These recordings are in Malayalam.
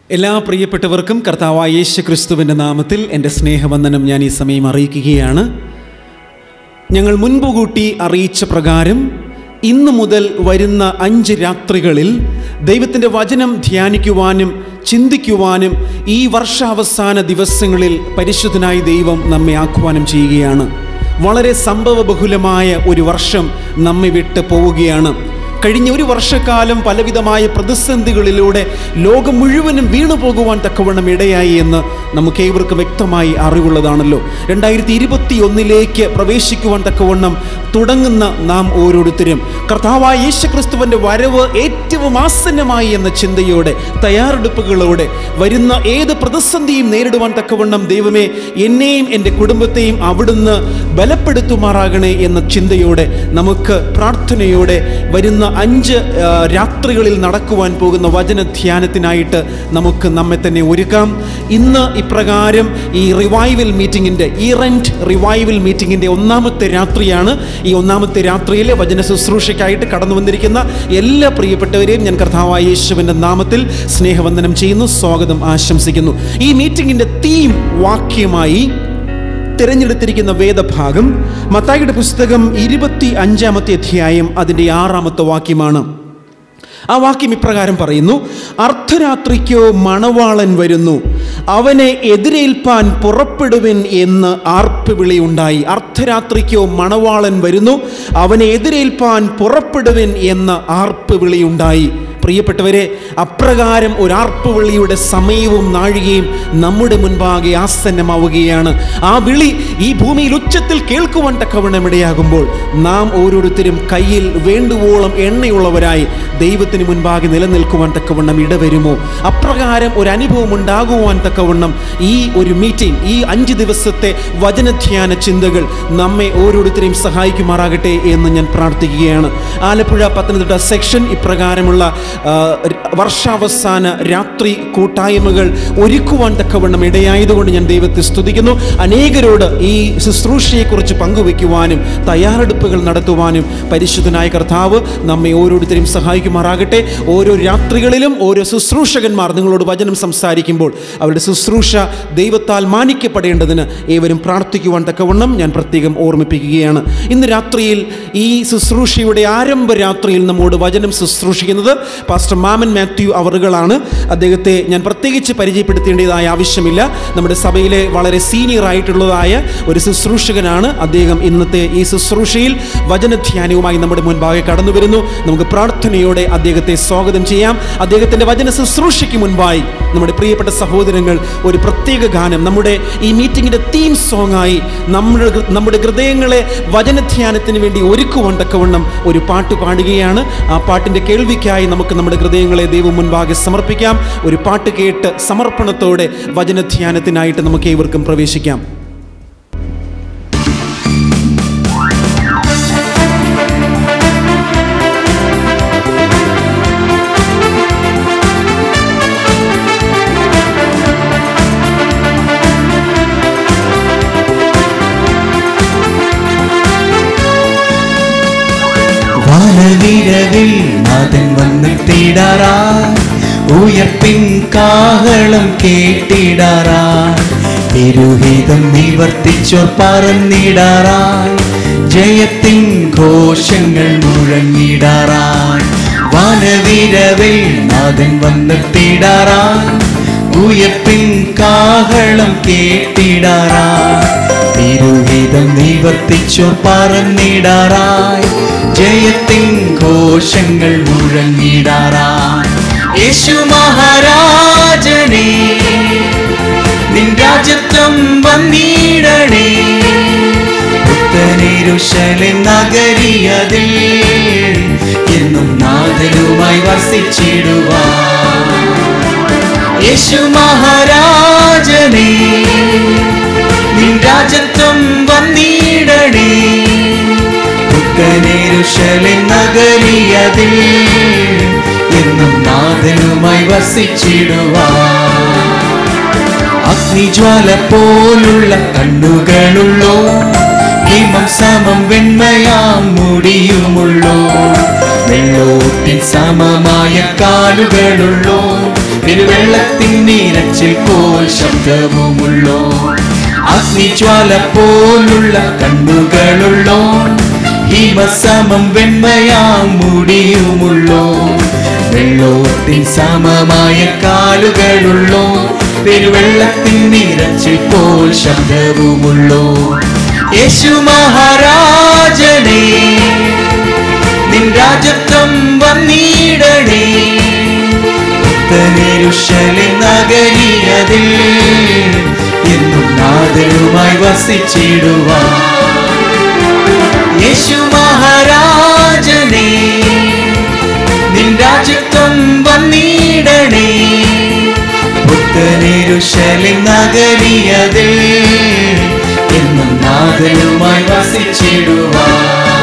എല്ലാ പ്രിയപ്പെട്ടവർക്കും കർത്താവായ യേശു ക്രിസ്തുവിൻ്റെ നാമത്തിൽ എൻ്റെ സ്നേഹവന്ദനം ഞാൻ ഈ സമയം അറിയിക്കുകയാണ് ഞങ്ങൾ മുൻപ് കൂട്ടി അറിയിച്ച പ്രകാരം ഇന്നു മുതൽ വരുന്ന അഞ്ച് രാത്രികളിൽ ദൈവത്തിൻ്റെ വചനം ധ്യാനിക്കുവാനും ചിന്തിക്കുവാനും ഈ വർഷാവസാന ദിവസങ്ങളിൽ പരിശുദ്ധനായ ദൈവം നമ്മെ ആഹ്വാനം ചെയ്യുകയാണ് വളരെ സംഭവബഹുലമായ ഒരു വർഷം നമ്മെ വിട്ട് പോവുകയാണ് കഴിഞ്ഞ ഒരു വർഷക്കാലം പലവിധമായ പ്രതിസന്ധികളിലൂടെ ലോകം മുഴുവനും വീണു പോകുവാൻ തക്കവണ്ണം ഇടയായി എന്ന് നമുക്ക് ഏവർക്കും വ്യക്തമായി അറിവുള്ളതാണല്ലോ രണ്ടായിരത്തി ഇരുപത്തി ഒന്നിലേക്ക് പ്രവേശിക്കുവാൻ തക്കവണ്ണം തുടങ്ങുന്ന നാം ഓരോരുത്തരും കർത്താവായ യേശുക്രിസ്തുവിൻ്റെ വരവ് ഏറ്റവും ആസന്നമായി എന്ന ചിന്തയോടെ തയ്യാറെടുപ്പുകളോടെ വരുന്ന ഏത് പ്രതിസന്ധിയും നേരിടുവാൻ തക്കവണ്ണം ദൈവമേ എന്നെയും എൻ്റെ കുടുംബത്തെയും അവിടുന്ന് ബലപ്പെടുത്തുമാറാകണേ എന്ന ചിന്തയോടെ നമുക്ക് പ്രാർത്ഥനയോടെ വരുന്ന അഞ്ച് ആ, രാത്രികളിൽ നടക്കുവാൻ പോകുന്ന വചന ധ്യാനത്തിനായിട്ട് നമുക്ക് നമ്മെ തന്നെ ഒരുക്കാം ഇന്ന് ഇപ്രകാരം ഈ റിവൈവൽ മീറ്റിങ്ങിൻ്റെ ഈ റെൻറ്റ് റിവൈവൽ മീറ്റിങ്ങിൻ്റെ ഒന്നാമത്തെ രാത്രിയാണ് ഈ ഒന്നാമത്തെ രാത്രിയിലെ വചന ശുശ്രൂഷയ്ക്കായിട്ട് കടന്നു വന്നിരിക്കുന്ന എല്ലാ പ്രിയപ്പെട്ടവരെയും ഞാൻ കർത്താവായ യേശുവിൻ്റെ നാമത്തിൽ സ്നേഹവന്ദനം ചെയ്യുന്നു സ്വാഗതം ആശംസിക്കുന്നു ഈ മീറ്റിങ്ങിൻ്റെ തീം വാക്യമായി തിരഞ്ഞെടുത്തിരിക്കുന്ന വേദഭാഗം മത്തായിയുടെ പുസ്തകം ഇരുപത്തി അഞ്ചാമത്തെ അധ്യായം അതിൻ്റെ ആറാമത്തെ വാക്യമാണ് ആ വാക്യം ഇപ്രകാരം പറയുന്നു അർദ്ധരാത്രിക്കോ മണവാളൻ വരുന്നു അവനെ എതിരേൽപ്പാൻ പുറപ്പെടുവിൻ എന്ന് ആർപ്പ് വിളിയുണ്ടായി അർദ്ധരാത്രിക്കോ മണവാളൻ വരുന്നു അവനെ എതിരേൽപ്പാൻ പുറപ്പെടുവിൻ എന്ന് ആർപ്പ് വിളിയുണ്ടായി പ്രിയപ്പെട്ടവരെ അപ്രകാരം ഒരു ആർപ്പുവിളിയുടെ സമയവും നാഴികയും നമ്മുടെ മുൻപാകെ ആസന്നമാവുകയാണ് ആ വിളി ഈ ഭൂമിയിൽ ഉച്ചത്തിൽ കേൾക്കുവാൻ തക്കവണ്ണം ഇടയാകുമ്പോൾ നാം ഓരോരുത്തരും കയ്യിൽ വേണ്ടുവോളം എണ്ണയുള്ളവരായി ദൈവത്തിന് മുൻപാകെ നിലനിൽക്കുവാൻ തക്കവണ്ണം ഇടവരുമോ അപ്രകാരം ഒരു അനുഭവം ഉണ്ടാകുവാൻ തക്കവണ്ണം ഈ ഒരു മീറ്റിംഗ് ഈ അഞ്ച് ദിവസത്തെ വചനധ്യാന ചിന്തകൾ നമ്മെ ഓരോരുത്തരെയും സഹായിക്കുമാറാകട്ടെ എന്ന് ഞാൻ പ്രാർത്ഥിക്കുകയാണ് ആലപ്പുഴ പത്തനംതിട്ട സെക്ഷൻ ഇപ്രകാരമുള്ള ആ, വർഷാവസാന രാത്രി കൂട്ടായ്മകൾ ഒരുക്കുവാൻ തക്കവണ്ണം ഇടയായതുകൊണ്ട് ഞാൻ ദൈവത്തെ സ്തുതിക്കുന്നു അനേകരോട് ഈ ശുശ്രൂഷയെക്കുറിച്ച് പങ്കുവെക്കുവാനും തയ്യാറെടുപ്പുകൾ നടത്തുവാനും പരിശുദ്ധനായ കർത്താവ് നമ്മെ ഓരോരുത്തരെയും സഹായിക്കുമാറാകട്ടെ ഓരോ രാത്രികളിലും ഓരോ ശുശ്രൂഷകന്മാർ നിങ്ങളോട് വചനം സംസാരിക്കുമ്പോൾ അവരുടെ ശുശ്രൂഷ ദൈവത്താൽ മാനിക്കപ്പെടേണ്ടതിന് ഏവരും പ്രാർത്ഥിക്കുവാൻ തക്കവണ്ണം ഞാൻ പ്രത്യേകം ഓർമ്മിപ്പിക്കുകയാണ് ഇന്ന് രാത്രിയിൽ ഈ ശുശ്രൂഷയുടെ ആരംഭ രാത്രിയിൽ നമ്മോട് വചനം ശുശ്രൂഷിക്കുന്നത് പാസ്റ്റർ മാമൻ മാത്യു അവറുകളാണ് അദ്ദേഹത്തെ ഞാൻ പ്രത്യേകിച്ച് പരിചയപ്പെടുത്തേണ്ടതായ ആവശ്യമില്ല നമ്മുടെ സഭയിലെ വളരെ സീനിയർ ആയിട്ടുള്ളതായ ഒരു ശുശ്രൂഷകനാണ് അദ്ദേഹം ഇന്നത്തെ ഈ ശുശ്രൂഷയിൽ വചനധ്യാനവുമായി നമ്മുടെ മുൻപാകെ കടന്നു വരുന്നു നമുക്ക് പ്രാർത്ഥനയോടെ അദ്ദേഹത്തെ സ്വാഗതം ചെയ്യാം അദ്ദേഹത്തിൻ്റെ വചന ശുശ്രൂഷയ്ക്ക് മുൻപായി നമ്മുടെ പ്രിയപ്പെട്ട സഹോദരങ്ങൾ ഒരു പ്രത്യേക ഗാനം നമ്മുടെ ഈ മീറ്റിങ്ങിൻ്റെ തീം സോങ്ങായി നമ്മുടെ ഹൃ- നമ്മുടെ ഹൃദയങ്ങളെ വചനധ്യാനത്തിന് വേണ്ടി ഒരുക്കുവാൻ തക്കവണ്ണം ഒരു പാട്ട് പാടുകയാണ് ആ പാട്ടിൻ്റെ കേൾവിക്കായി നമുക്ക് നമ്മുടെ ഹൃദയങ്ങളെ ദൈവം മുൻപാകെ സമർപ്പിക്കാം ഒരു പാട്ട് കേട്ട് സമർപ്പണത്തോടെ വചനധ്യാനത്തിനായിട്ട് നമുക്ക് ഏവർക്കും പ്രവേശിക്കാം വാനവിരവിൽ നാഥൻ വന്നെത്തിടാറായി ഉയർപ്പിൻ കാഹളം കേട്ടിടാറായി തിരുഹിതം നിവർത്തിച്ചോർ പറന്നിടാറായി ജയത്തിൻ ഘോഷങ്ങൾ മുഴങ്ങിടാറായി വാനവിരവിൽ നാഥൻ വന്നെത്തിടാറായി ഉയർപ്പിൻ കാഹളം കേട്ടിടാറായി തിരുഹിതം നിവർത്തിച്ചോർ പറന്നിടാറായി ജയത്തിൻ ഘോഷങ്ങൾ മുഴങ്ങിടാറായി യേശു മഹാരാജനേ നിൻ രാജ്യത്വം വന്നിടണേ പുത്തനിരുശലെ നഗരിയതിൽ എന്നും നാഥനുമായി വസിച്ചിടുവാൻ യേശു മഹാരാജനേ നിൻ രാജത്വം വന്നിടണേ പുത്തനേരുശലെ നഗരിയതിൽ എന്നും നാഥനുമായി വസിച്ചിടുവാൻ അഗ്നിജ്വാല പോലുള്ള കണ്ണുകളുള്ളോ ഹിമം സമം വെണ്മയാം മുടിയുമുള്ളോ വെള്ളോട്ടിൻ സമമായ കാലുകളുള്ളോ തിരുവെള്ള പെരുവെള്ളത്തിൻ നീരച്ചിൽ പോൽ ശബ്ദവുമുള്ളോ അഗ്നിജ്വാല പോലുള്ള കണ്ണുകളുള്ളോ ഹിമസമം വെണ്മയാം മുടിയുമുള്ളോ വെള്ളോത്തിൻ സമമായ കാലുകളുള്ളോ പെരുവെള്ളത്തിൻ നിറച്ചിൽ പോൽ ശബ്ദവുമുള്ളോ യേശു മഹാരാജനേ നിൻ രാജത്വം വന്നിടണേ പുത്തനെരുഷലിൻ നഗരിയതിൽ എന്നും നാദരുമായി വസിച്ചിടുവാൻ യേശു മഹാരാജനേ നിൻ രാജ്യത്വം വന്നിടണേ പുത്തനെരുഷലിൻ നഗരിയതിൽ എന്നും നാദരുമായി വസിച്ചിടുവാൻ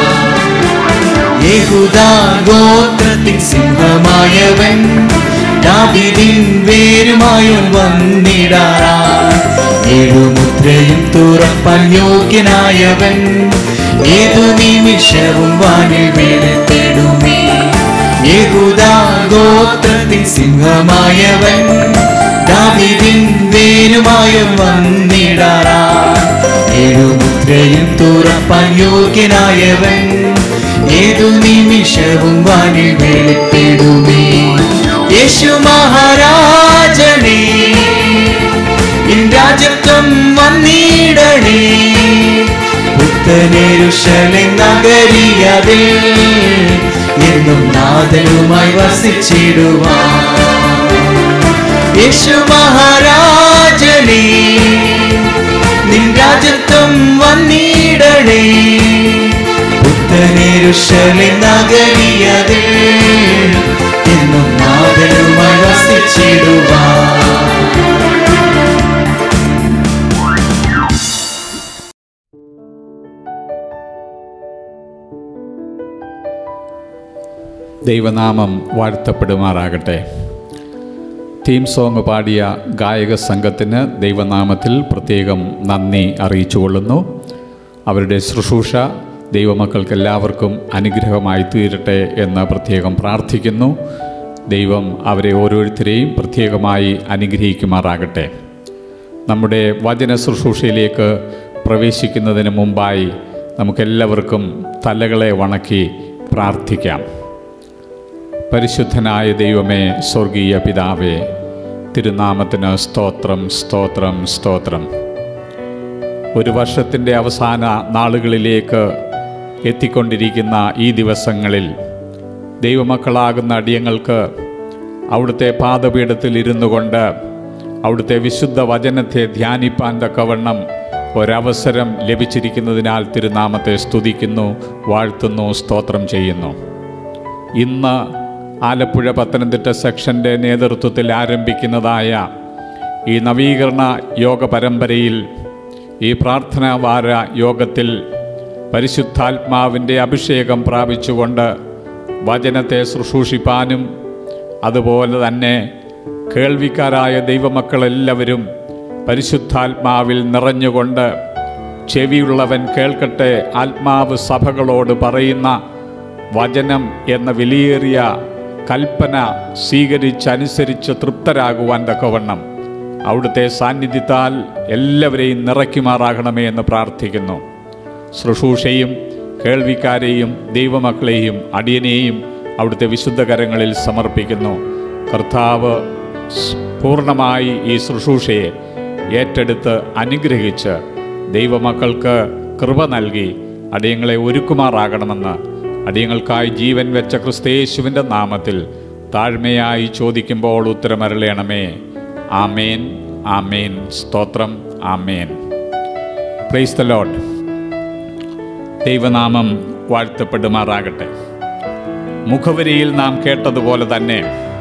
യഹൂദാ ഗോത്രത്തിൻ സിംഹമായവൻ ദാവീദിൻ വേരുമായും വന്നിടാറാ ഏഴുമുദ്രയും തുറപ്പാൻ യോഗ്യനായവൻ ഏതു നിമിഷവും വാനിൽ വീഴത്തിടുമേ യഹൂദാ ഗോത്രത്തിൻ സിംഹമായവൻ ദാവീദിൻ വേരുമായും വന്നിടാറാ ഏഴുമുദ്രയും തുറപ്പാൻ യോഗ്യനായവൻ ഏതു നിമിഷവും വാനിൽ വെളിപ്പെടുമേ യേശു മഹാരാജനേ നിൻ രാജത്വം വന്നിടണേ പുത്തനെരുഷലിൻ നഗരിയതിൽ എന്നും നാദനുമായി വസിച്ചിടുവാൻ യേശു മഹാരാജനേ നിൻ രാജത്വം വന്നിടണേ പുത്തനെരുഷലിൻ നഗരിയതിൽ എന്നും നാദനുമായി വസിച്ചിടുവാൻ ദൈവനാമം വാഴ്ത്തപ്പെടുമാറാകട്ടെ തീം സോങ് പാടിയ ഗായക സംഘത്തിന് ദൈവനാമത്തിൽ പ്രത്യേകം നന്ദി അറിയിച്ചുകൊള്ളുന്നു അവരുടെ ശുശ്രൂഷ ദൈവമക്കൾക്ക് എല്ലാവർക്കും അനുഗ്രഹമായി തീരട്ടെ എന്ന് പ്രത്യേകം പ്രാർത്ഥിക്കുന്നു ദൈവം അവരെ ഓരോരുത്തരെയും പ്രത്യേകമായി അനുഗ്രഹിക്കുമാറാകട്ടെ നമ്മുടെ വചന ശുശ്രൂഷയിലേക്ക് പ്രവേശിക്കുന്നതിന് മുമ്പായി നമുക്കെല്ലാവർക്കും തലകളെ വണക്കി പ്രാർത്ഥിക്കാം പരിശുദ്ധനായ ദൈവമേ സ്വർഗീയ പിതാവേ തിരുനാമത്തിന് സ്തോത്രം സ്തോത്രം സ്തോത്രം ഒരു വർഷത്തിൻ്റെ അവസാന നാളുകളിലേക്ക് എത്തിക്കൊണ്ടിരിക്കുന്ന ഈ ദിവസങ്ങളിൽ ദൈവമക്കളാകുന്ന അടിയങ്ങൾക്ക് അവിടുത്തെ പാദപീഠത്തിൽ ഇരുന്നു കൊണ്ട് അവിടുത്തെ വിശുദ്ധ വചനത്തെ ധ്യാനിപ്പാൻ തക്കവണ്ണം ഒരവസരം ലഭിച്ചിരിക്കുന്നതിനാൽ തിരുനാമത്തെ സ്തുതിക്കുന്നു വാഴ്ത്തുന്നു സ്തോത്രം ചെയ്യുന്നു ഇന്ന് ആലപ്പുഴ പത്തനംതിട്ട സെക്ഷൻ്റെ നേതൃത്വത്തിൽ ആരംഭിക്കുന്നതായ ഈ നവീകരണ യോഗ പരമ്പരയിൽ ഈ പ്രാർത്ഥനാ വാര യോഗത്തിൽ പരിശുദ്ധാത്മാവിൻ്റെ അഭിഷേകം പ്രാപിച്ചുകൊണ്ട് വചനത്തെ ശുശ്രൂഷിപ്പാനും അതുപോലെ തന്നെ കേൾവിക്കാരായ ദൈവമക്കളെല്ലാവരും പരിശുദ്ധാത്മാവിൽ നിറഞ്ഞുകൊണ്ട് ചെവിയുള്ളവൻ കേൾക്കട്ടെ ആത്മാവ് സഭകളോട് പറയുന്ന വചനം എന്ന വിലയേറിയ കൽപ്പന സ്വീകരിച്ചനുസരിച്ച് തൃപ്തരാകുവാൻ തക്കവണ്ണം അവിടുത്തെ സാന്നിധ്യത്താൽ എല്ലാവരെയും നിറയ്ക്കുമാറാകണമേ എന്ന് പ്രാർത്ഥിക്കുന്നു ശുശ്രൂഷയും കേൾവിക്കാരെയും ദൈവമക്കളെയും അടിയനെയും അവിടുത്തെ വിശുദ്ധ കരങ്ങളിൽ സമർപ്പിക്കുന്നു കർത്താവ് സ് പൂർണ്ണമായി ഈ ശുശ്രൂഷയെ ഏറ്റെടുത്ത് അനുഗ്രഹിച്ച് ദൈവമക്കൾക്ക് കൃപ നൽകി അടിയങ്ങളെ ഒരുക്കുമാറാകണമെന്ന് അടിയങ്ങൾക്കായി ജീവൻ വെച്ച ക്രിസ്തയേശുവിൻ്റെ നാമത്തിൽ താഴ്മയായി ചോദിക്കുമ്പോൾ ഉത്തരമരളയണമേ ആമേൻ ആമേൻ സ്തോത്രം ആമേൻ പ്രൈസ് ദ ലോഡ് ദൈവനാമം വാഴ്ത്തപ്പെടുമാറാകട്ടെ മുഖവരിയിൽ നാം കേട്ടതുപോലെ തന്നെ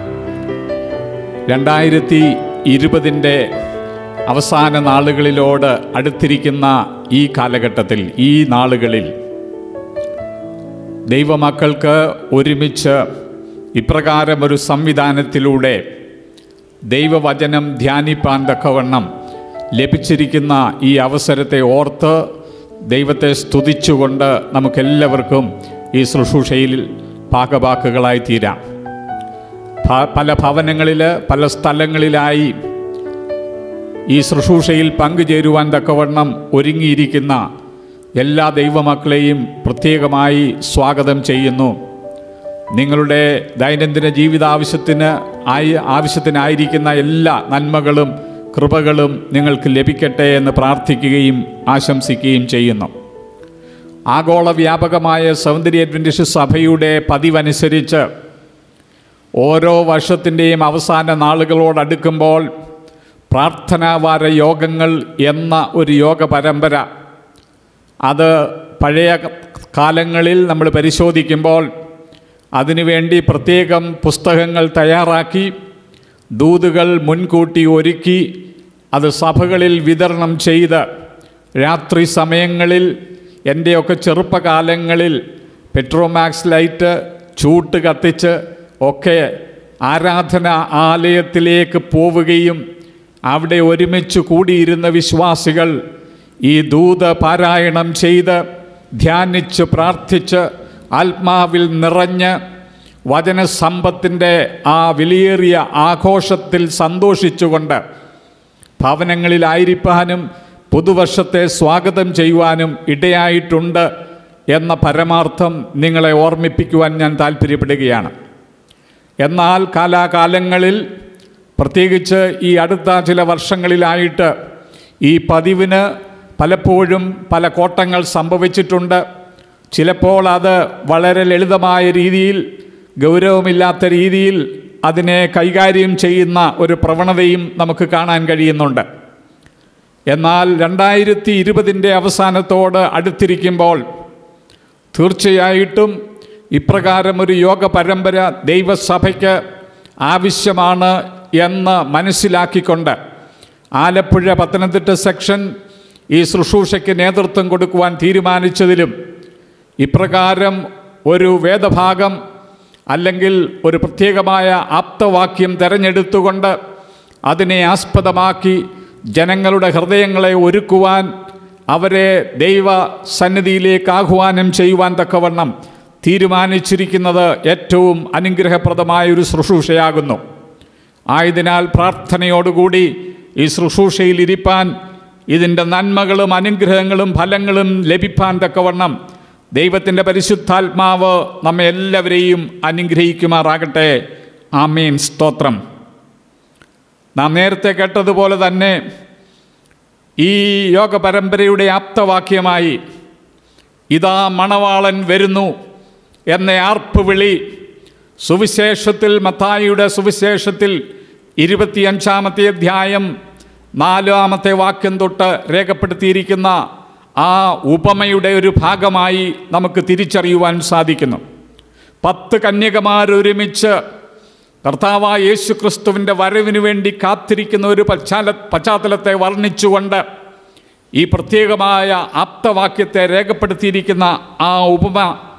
രണ്ടായിരത്തി ഇരുപതിൻ്റെ അവസാന നാളുകളിലോട് അടുത്തിരിക്കുന്ന ഈ കാലഘട്ടത്തിൽ ഈ നാളുകളിൽ ദൈവമക്കൾക്ക് ഒരുമിച്ച് ഇപ്രകാരം ഒരു സംവിധാനത്തിലൂടെ ദൈവവചനം ധ്യാനിപ്പാൻ തക്കവണ്ണം ലഭിച്ചിരിക്കുന്ന ഈ അവസരത്തെ ഓർത്ത് ദൈവത്തെ സ്തുതിച്ചുകൊണ്ട് നമുക്കെല്ലാവർക്കും ഈ ശുശ്രൂഷയിൽ ഭാഗവാക്കുകളായി തീരാം ഭ- പല ഭവനങ്ങളിൽ പല സ്ഥലങ്ങളിലായി ഈ ശുശ്രൂഷയിൽ പങ്കുചേരുവാൻ തക്കവണ്ണം ഒരുങ്ങിയിരിക്കുന്ന എല്ലാ ദൈവമക്കളെയും പ്രത്യേകമായി സ്വാഗതം ചെയ്യുന്നു നിങ്ങളുടെ ദൈനംദിന ജീവിതാവശ്യത്തിന് ആയി ആവശ്യത്തിനായിരിക്കുന്ന എല്ലാ നന്മകളും കൃപകളും നിങ്ങൾക്ക് ലഭിക്കട്ടെ എന്ന് പ്രാർത്ഥിക്കുകയും ആശംസിക്കുകയും ചെയ്യുന്നു ആഗോള വ്യാപകമായ സൗന്ദര്യ അഡ്വൻറ്റിസ്റ്റ് സഭയുടെ പതിവനുസരിച്ച് ഓരോ വർഷത്തിൻ്റെയും അവസാന നാളുകളോടടുക്കുമ്പോൾ പ്രാർത്ഥനാവാര യോഗങ്ങൾ എന്ന ഒരു യോഗ പരമ്പര അത് പഴയ കാലങ്ങളിൽ നമ്മൾ പരിശോധിക്കുമ്പോൾ അതിനുവേണ്ടി പ്രത്യേകം പുസ്തകങ്ങൾ തയ്യാറാക്കി ദൂതുകൾ മുൻകൂട്ടി ഒരുക്കി അത് സഭകളിൽ വിതരണം ചെയ്ത് രാത്രി സമയങ്ങളിൽ എൻ്റെയൊക്കെ ചെറുപ്പകാലങ്ങളിൽ പെട്രോമാക്സ് ലൈറ്റ് ചൂട്ട് കത്തിച്ച് ഒക്കെ ആരാധന ആലയത്തിലേക്ക് പോവുകയും അവിടെ ഒരുമിച്ച് കൂടിയിരുന്ന വിശ്വാസികൾ ഈ ദൂത് പാരായണം ചെയ്ത് ധ്യാനിച്ച് പ്രാർത്ഥിച്ച് ആത്മാവിൽ നിറഞ്ഞ് വചനസമ്പത്തിൻ്റെ ആ വിലയേറിയ ആഘോഷത്തിൽ സന്തോഷിച്ചുകൊണ്ട് ഭവനങ്ങളിലായിരിക്കാനും പുതുവർഷത്തെ സ്വാഗതം ചെയ്യുവാനും ഇടയായിട്ടുണ്ട് എന്ന പരമാർത്ഥം നിങ്ങളെ ഓർമ്മിപ്പിക്കുവാൻ ഞാൻ താല്പര്യപ്പെടുകയാണ് എന്നാൽ കാലാകാലങ്ങളിൽ പ്രത്യേകിച്ച് ഈ അടുത്ത ചില വർഷങ്ങളിലായിട്ട് ഈ പതിവിന് പലപ്പോഴും പല കോട്ടങ്ങൾ സംഭവിച്ചിട്ടുണ്ട് ചിലപ്പോൾ അത് വളരെ ലളിതമായ രീതിയിൽ ഗൗരവമില്ലാത്ത രീതിയിൽ അതിനെ കൈകാര്യം ചെയ്യുന്ന ഒരു പ്രവണതയും നമുക്ക് കാണാൻ കഴിയുന്നുണ്ട് എന്നാൽ രണ്ടായിരത്തി ഇരുപതിൻ്റെ അവസാനത്തോട് അടുത്തിരിക്കുമ്പോൾ തീർച്ചയായിട്ടും ഇപ്രകാരം ഒരു യോഗ പരമ്പര ദൈവസഭയ്ക്ക് ആവശ്യമാണ് എന്ന് മനസ്സിലാക്കിക്കൊണ്ട് ആലപ്പുഴ പത്തനംതിട്ട സെക്ഷൻ ഈ ശുശ്രൂഷയ്ക്ക് നേതൃത്വം കൊടുക്കുവാൻ തീരുമാനിച്ചതിലും ഇപ്രകാരം ഒരു വേദഭാഗം അല്ലെങ്കിൽ ഒരു പ്രത്യേകമായ ആപ്തവാക്യം തിരഞ്ഞെടുത്തുകൊണ്ട് അതിനെ ആസ്പദമാക്കി ജനങ്ങളുടെ ഹൃദയങ്ങളെ ഒരുക്കുവാൻ അവരെ ദൈവ സന്നിധിയിലേക്ക് ആഹ്വാനം ചെയ്യുവാൻ തക്കവണ്ണം തീരുമാനിച്ചിരിക്കുന്നത് ഏറ്റവും അനുഗ്രഹപ്രദമായ ഒരു ശുശ്രൂഷയാകുന്നു ആയതിനാൽ പ്രാർത്ഥനയോടുകൂടി ഈ ശുശ്രൂഷയിൽ ഇരിപ്പാൻ ഇതിൻ്റെ നന്മകളും അനുഗ്രഹങ്ങളും ഫലങ്ങളും ലഭിപ്പാൻ തക്കവണ്ണം ദൈവത്തിൻ്റെ പരിശുദ്ധാത്മാവ് നമ്മെ എല്ലാവരെയും അനുഗ്രഹിക്കുമാറാകട്ടെ ആമീൻ സ്തോത്രം നാം നേരത്തെ കേട്ടതുപോലെ തന്നെ ഈ യോഗ പരമ്പരയുടെ ആപ്തവാക്യമായി ഇതാ മണവാളൻ വരുന്നു എന്ന ആർപ്പ് വിളി സുവിശേഷത്തിൽ മത്തായിയുടെ സുവിശേഷത്തിൽ ഇരുപത്തിയഞ്ചാമത്തെ അധ്യായം നാലാമത്തെ വാക്യം തൊട്ട് രേഖപ്പെടുത്തിയിരിക്കുന്ന ആ ഉപമയുടെ ഒരു ഭാഗമായി നമുക്ക് തിരിച്ചറിയുവാൻ സാധിക്കുന്നു പത്ത് കന്യകമാരൊരുമിച്ച് കർത്താവായ യേശു ക്രിസ്തുവിൻ്റെ വരവിന് വേണ്ടി കാത്തിരിക്കുന്ന ഒരു പശ്ചാല പശ്ചാത്തലത്തെ വർണ്ണിച്ചുകൊണ്ട് ഈ പ്രത്യേകമായ ആപ്തവാക്യത്തെ രേഖപ്പെടുത്തിയിരിക്കുന്ന ആ ഉപമ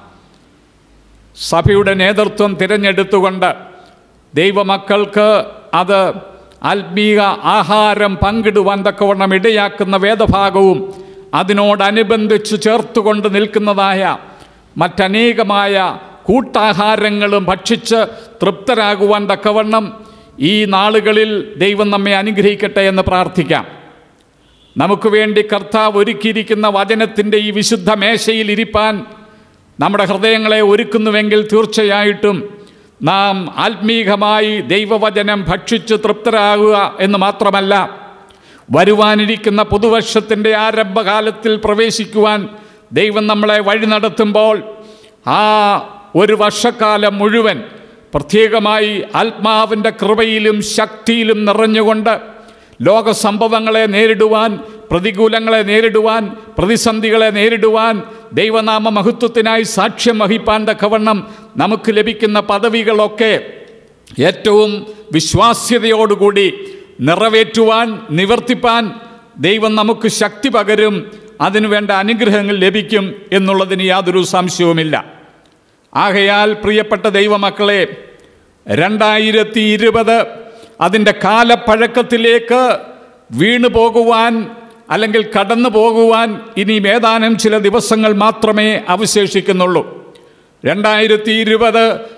സഭയുടെ നേതൃത്വം തിരഞ്ഞെടുത്തുകൊണ്ട് ദൈവമക്കൾക്ക് അത് ആത്മീക ആഹാരം പങ്കിടുവാൻ തക്കവണ്ണം ഇടയാക്കുന്ന വേദഭാഗവും അതിനോടനുബന്ധിച്ച് ചേർത്തുകൊണ്ട് നിൽക്കുന്നതായ മറ്റനേകമായ കൂട്ടാഹാരങ്ങളും ഭക്ഷിച്ച് തൃപ്തരാകുവാൻ തക്കവണ്ണം ഈ നാളുകളിൽ ദൈവം നമ്മെ അനുഗ്രഹിക്കട്ടെ എന്ന് പ്രാർത്ഥിക്കാം നമുക്ക് വേണ്ടി കർത്താവ് ഒരുക്കിയിരിക്കുന്ന വചനത്തിൻ്റെ ഈ വിശുദ്ധ മേശയിൽ ഇരിപ്പാൻ നമ്മുടെ ഹൃദയങ്ങളെ ഒരുക്കുന്നുവെങ്കിൽ തീർച്ചയായിട്ടും നാം ആത്മീകമായി ദൈവവചനം ഭക്ഷിച്ച് തൃപ്തരാകുക എന്ന് മാത്രമല്ല വരുവാനിരിക്കുന്ന പുതുവർഷത്തിൻ്റെ ആരംഭകാലത്തിൽ പ്രവേശിക്കുവാൻ ദൈവം നമ്മളെ വഴി നടത്തുമ്പോൾ ആ ഒരു വർഷക്കാലം മുഴുവൻ പ്രത്യേകമായി ആത്മാവിൻ്റെ കൃപയിലും ശക്തിയിലും നിറഞ്ഞുകൊണ്ട് ലോക സംഭവങ്ങളെ നേരിടുവാൻ പ്രതികൂലങ്ങളെ നേരിടുവാൻ പ്രതിസന്ധികളെ നേരിടുവാൻ ദൈവനാമ മഹത്വത്തിനായി സാക്ഷ്യം വഹിപ്പാൻ തക്കവണ്ണം നമുക്ക് ലഭിക്കുന്ന പദവികളൊക്കെ ഏറ്റവും വിശ്വാസ്യതയോടുകൂടി നിറവേറ്റുവാൻ നിവർത്തിപ്പാൻ ദൈവം നമുക്ക് ശക്തി പകരും അതിനുവേണ്ട അനുഗ്രഹങ്ങൾ ലഭിക്കും എന്നുള്ളതിന് യാതൊരു സംശയവുമില്ല ആകയാൽ പ്രിയപ്പെട്ട ദൈവമക്കളെ രണ്ടായിരത്തി ഇരുപത് അതിൻ്റെ കാലപ്പഴക്കത്തിലേക്ക് വീണു പോകുവാൻ അല്ലെങ്കിൽ കടന്നു പോകുവാൻ ഇനിയും ഏതാനും ചില ദിവസങ്ങൾ മാത്രമേ അവശേഷിക്കുന്നുള്ളൂ രണ്ടായിരത്തി ഇരുപത്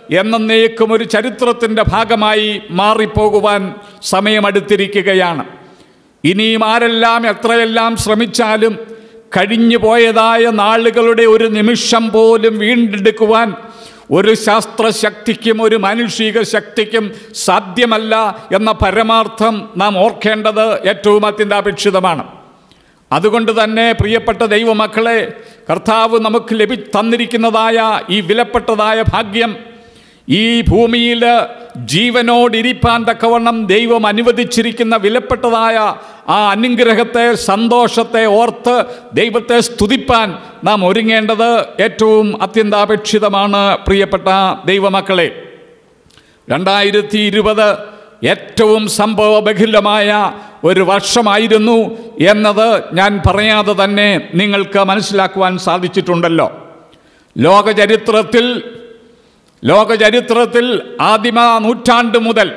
എന്നേക്കും ഒരു ചരിത്രത്തിൻ്റെ ഭാഗമായി മാറിപ്പോകുവാൻ സമയമെടുത്തിരിക്കുകയാണ് ഇനിയും ആരെല്ലാം എത്രയെല്ലാം ശ്രമിച്ചാലും കഴിഞ്ഞു പോയതായ നാളുകളുടെ ഒരു നിമിഷം പോലും വീണ്ടെടുക്കുവാൻ ഒരു ശാസ്ത്രശക്തിക്കും ഒരു മാനുഷിക ശക്തിക്കും സാധ്യമല്ല എന്ന പരമാർത്ഥം നാം ഓർക്കേണ്ടത് ഏറ്റവും അത്യന്താപേക്ഷിതമാണ് അതുകൊണ്ട് തന്നെ പ്രിയപ്പെട്ട ദൈവമക്കളെ കർത്താവ് നമുക്ക് ലഭി തന്നിരിക്കുന്നതായ ഈ വിലപ്പെട്ടതായ ഭാഗ്യം ഈ ഭൂമിയിൽ ജീവനോടിരിപ്പാൻ തക്കവണ്ണം ദൈവം അനുവദിച്ചിരിക്കുന്ന വിലപ്പെട്ടതായ ആ അനുഗ്രഹത്തെ സന്തോഷത്തെ ഓർത്ത് ദൈവത്തെ സ്തുതിപ്പാൻ നാം ഒരുങ്ങേണ്ടത് ഏറ്റവും അത്യന്താപേക്ഷിതമാണ് പ്രിയപ്പെട്ട ദൈവമക്കളെ രണ്ടായിരത്തി ഇരുപത് ഏറ്റവും സംഭവബഹുലമായ ഒരു വർഷമായിരുന്നു എന്നത് ഞാൻ പറയാതെ തന്നെ നിങ്ങൾക്ക് മനസ്സിലാക്കുവാൻ സാധിച്ചിട്ടുണ്ടല്ലോ ലോകചരിത്രത്തിൽ ലോകചരിത്രത്തിൽ ആദിമ നൂറ്റാണ്ട് മുതൽ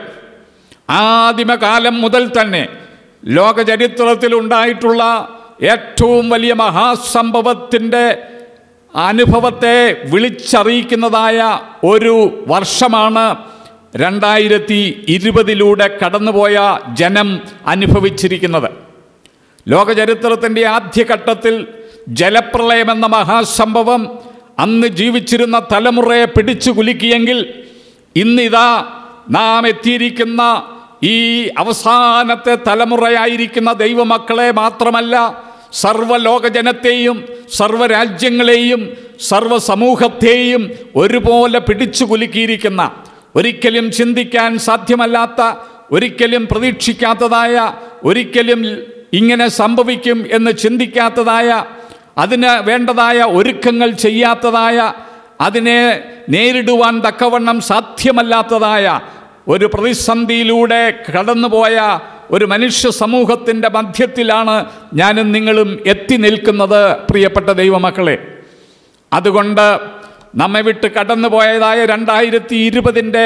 ആദിമകാലം മുതൽ തന്നെ ലോകചരിത്രത്തിൽ ഉണ്ടായിട്ടുള്ള ഏറ്റവും വലിയ മഹാസംഭവത്തിൻ്റെ അനുഭവത്തെ വിളിച്ചറിയിക്കുന്നതായ ഒരു വർഷമാണ് രണ്ടായിരത്തി ഇരുപതിലൂടെ കടന്നുപോയ ജനം അനുഭവിച്ചിരിക്കുന്നത് ലോകചരിത്രത്തിൻ്റെ ആദ്യഘട്ടത്തിൽ ജലപ്രളയമെന്ന മഹാസംഭവം അന്ന് ജീവിച്ചിരുന്ന തലമുറയെ പിടിച്ചു കുലുക്കിയെങ്കിൽ ഇന്നിതാ നാം എത്തിയിരിക്കുന്ന ഈ അവസാനത്തെ തലമുറയായിരിക്കുന്ന ദൈവമക്കളെ മാത്രമല്ല സർവ്വലോകജനത്തെയും സർവ്വരാജ്യങ്ങളെയും സർവ്വ സമൂഹത്തെയും ഒരുപോലെ പിടിച്ചു കുലുക്കിയിരിക്കുന്ന ഒരിക്കലും ചിന്തിക്കാൻ സാധ്യമല്ലാത്ത ഒരിക്കലും പ്രതീക്ഷിക്കാത്തതായ ഒരിക്കലും ഇങ്ങനെ സംഭവിക്കും എന്ന് ചിന്തിക്കാത്തതായ അതിന് വേണ്ടതായ ഒരുക്കങ്ങൾ ചെയ്യാത്തതായ അതിനെ നേരിടുവാൻ തക്കവണ്ണം സാധ്യമല്ലാത്തതായ ഒരു പ്രതിസന്ധിയിലൂടെ കടന്നുപോയ ഒരു മനുഷ്യ സമൂഹത്തിൻ്റെ മധ്യത്തിലാണ് ഞാനും നിങ്ങളും എത്തി നിൽക്കുന്നത് പ്രിയപ്പെട്ട ദൈവമക്കളെ അതുകൊണ്ട് നമ്മെ വിട്ട് കടന്നുപോയതായ രണ്ടായിരത്തി ഇരുപതിൻ്റെ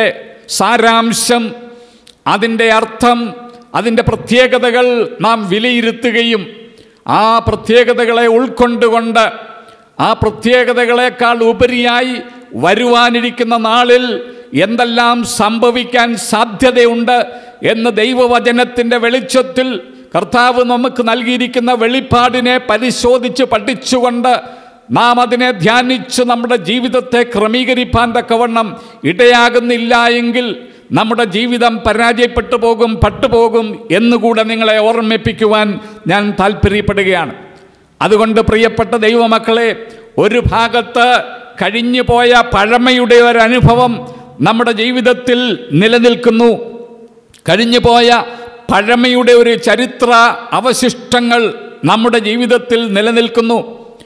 സാരാംശം അതിൻ്റെ അർത്ഥം അതിൻ്റെ പ്രത്യേകതകൾ നാം വിലയിരുത്തുകയും ആ പ്രത്യേകതകളെ ഉൾക്കൊണ്ടുകൊണ്ട് ആ പ്രത്യേകതകളെക്കാൾ ഉപരിയായി വരുവാനിരിക്കുന്ന നാളിൽ എന്തെല്ലാം സംഭവിക്കാൻ സാധ്യതയുണ്ട് എന്ന് ദൈവവചനത്തിൻ്റെ വെളിച്ചത്തിൽ കർത്താവ് നമുക്ക് നൽകിയിരിക്കുന്ന വെളിപ്പാടിനെ പരിശോധിച്ച് പഠിച്ചുകൊണ്ട് നാം അതിനെ ധ്യാനിച്ച് നമ്മുടെ ജീവിതത്തെ ക്രമീകരിപ്പാൻ തക്കവണ്ണം ഇടയാകുന്നില്ല എങ്കിൽ നമ്മുടെ ജീവിതം പരാജയപ്പെട്ടു പോകും പട്ടുപോകും എന്നുകൂടെ നിങ്ങളെ ഓർമ്മിപ്പിക്കുവാൻ ഞാൻ താല്പര്യപ്പെടുകയാണ് അതുകൊണ്ട് പ്രിയപ്പെട്ട ദൈവമക്കളെ ഒരു ഭാഗത്ത് കഴിഞ്ഞു പോയ പഴമയുടെ ഒരു അനുഭവം നമ്മുടെ ജീവിതത്തിൽ നിലനിൽക്കുന്നു കഴിഞ്ഞു പോയ പഴമയുടെ ഒരു ചരിത്ര അവശിഷ്ടങ്ങൾ നമ്മുടെ ജീവിതത്തിൽ നിലനിൽക്കുന്നു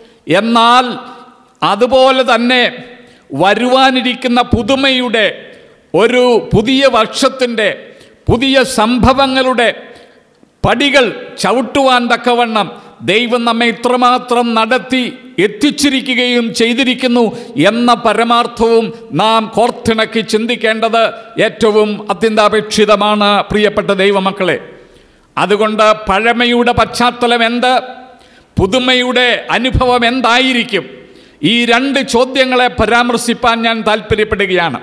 എന്നാൽ അതുപോലെ തന്നെ വരുവാനിരിക്കുന്ന പുതുമയുടെ ഒരു പുതിയ വർഷത്തിൻ്റെ പുതിയ സംഭവങ്ങളുടെ പടികൾ ചവിട്ടുവാൻ തക്കവണ്ണം ദൈവം നമ്മെ ഇത്രമാത്രം നടത്തി എത്തിച്ചിരിക്കുകയും ചെയ്തിരിക്കുന്നു എന്ന പരമാർത്ഥവും നാം കോർത്തിണക്കി ചിന്തിക്കേണ്ടത് ഏറ്റവും അത്യന്താപേക്ഷിതമാണ് പ്രിയപ്പെട്ട ദൈവമക്കളെ അതുകൊണ്ട് പഴമയുടെ പശ്ചാത്തലം എന്ത് പുതുമയുടെ അനുഭവം എന്തായിരിക്കും ഈ രണ്ട് ചോദ്യങ്ങളെ പരാമർശിപ്പാൻ ഞാൻ താല്പര്യപ്പെടുകയാണ്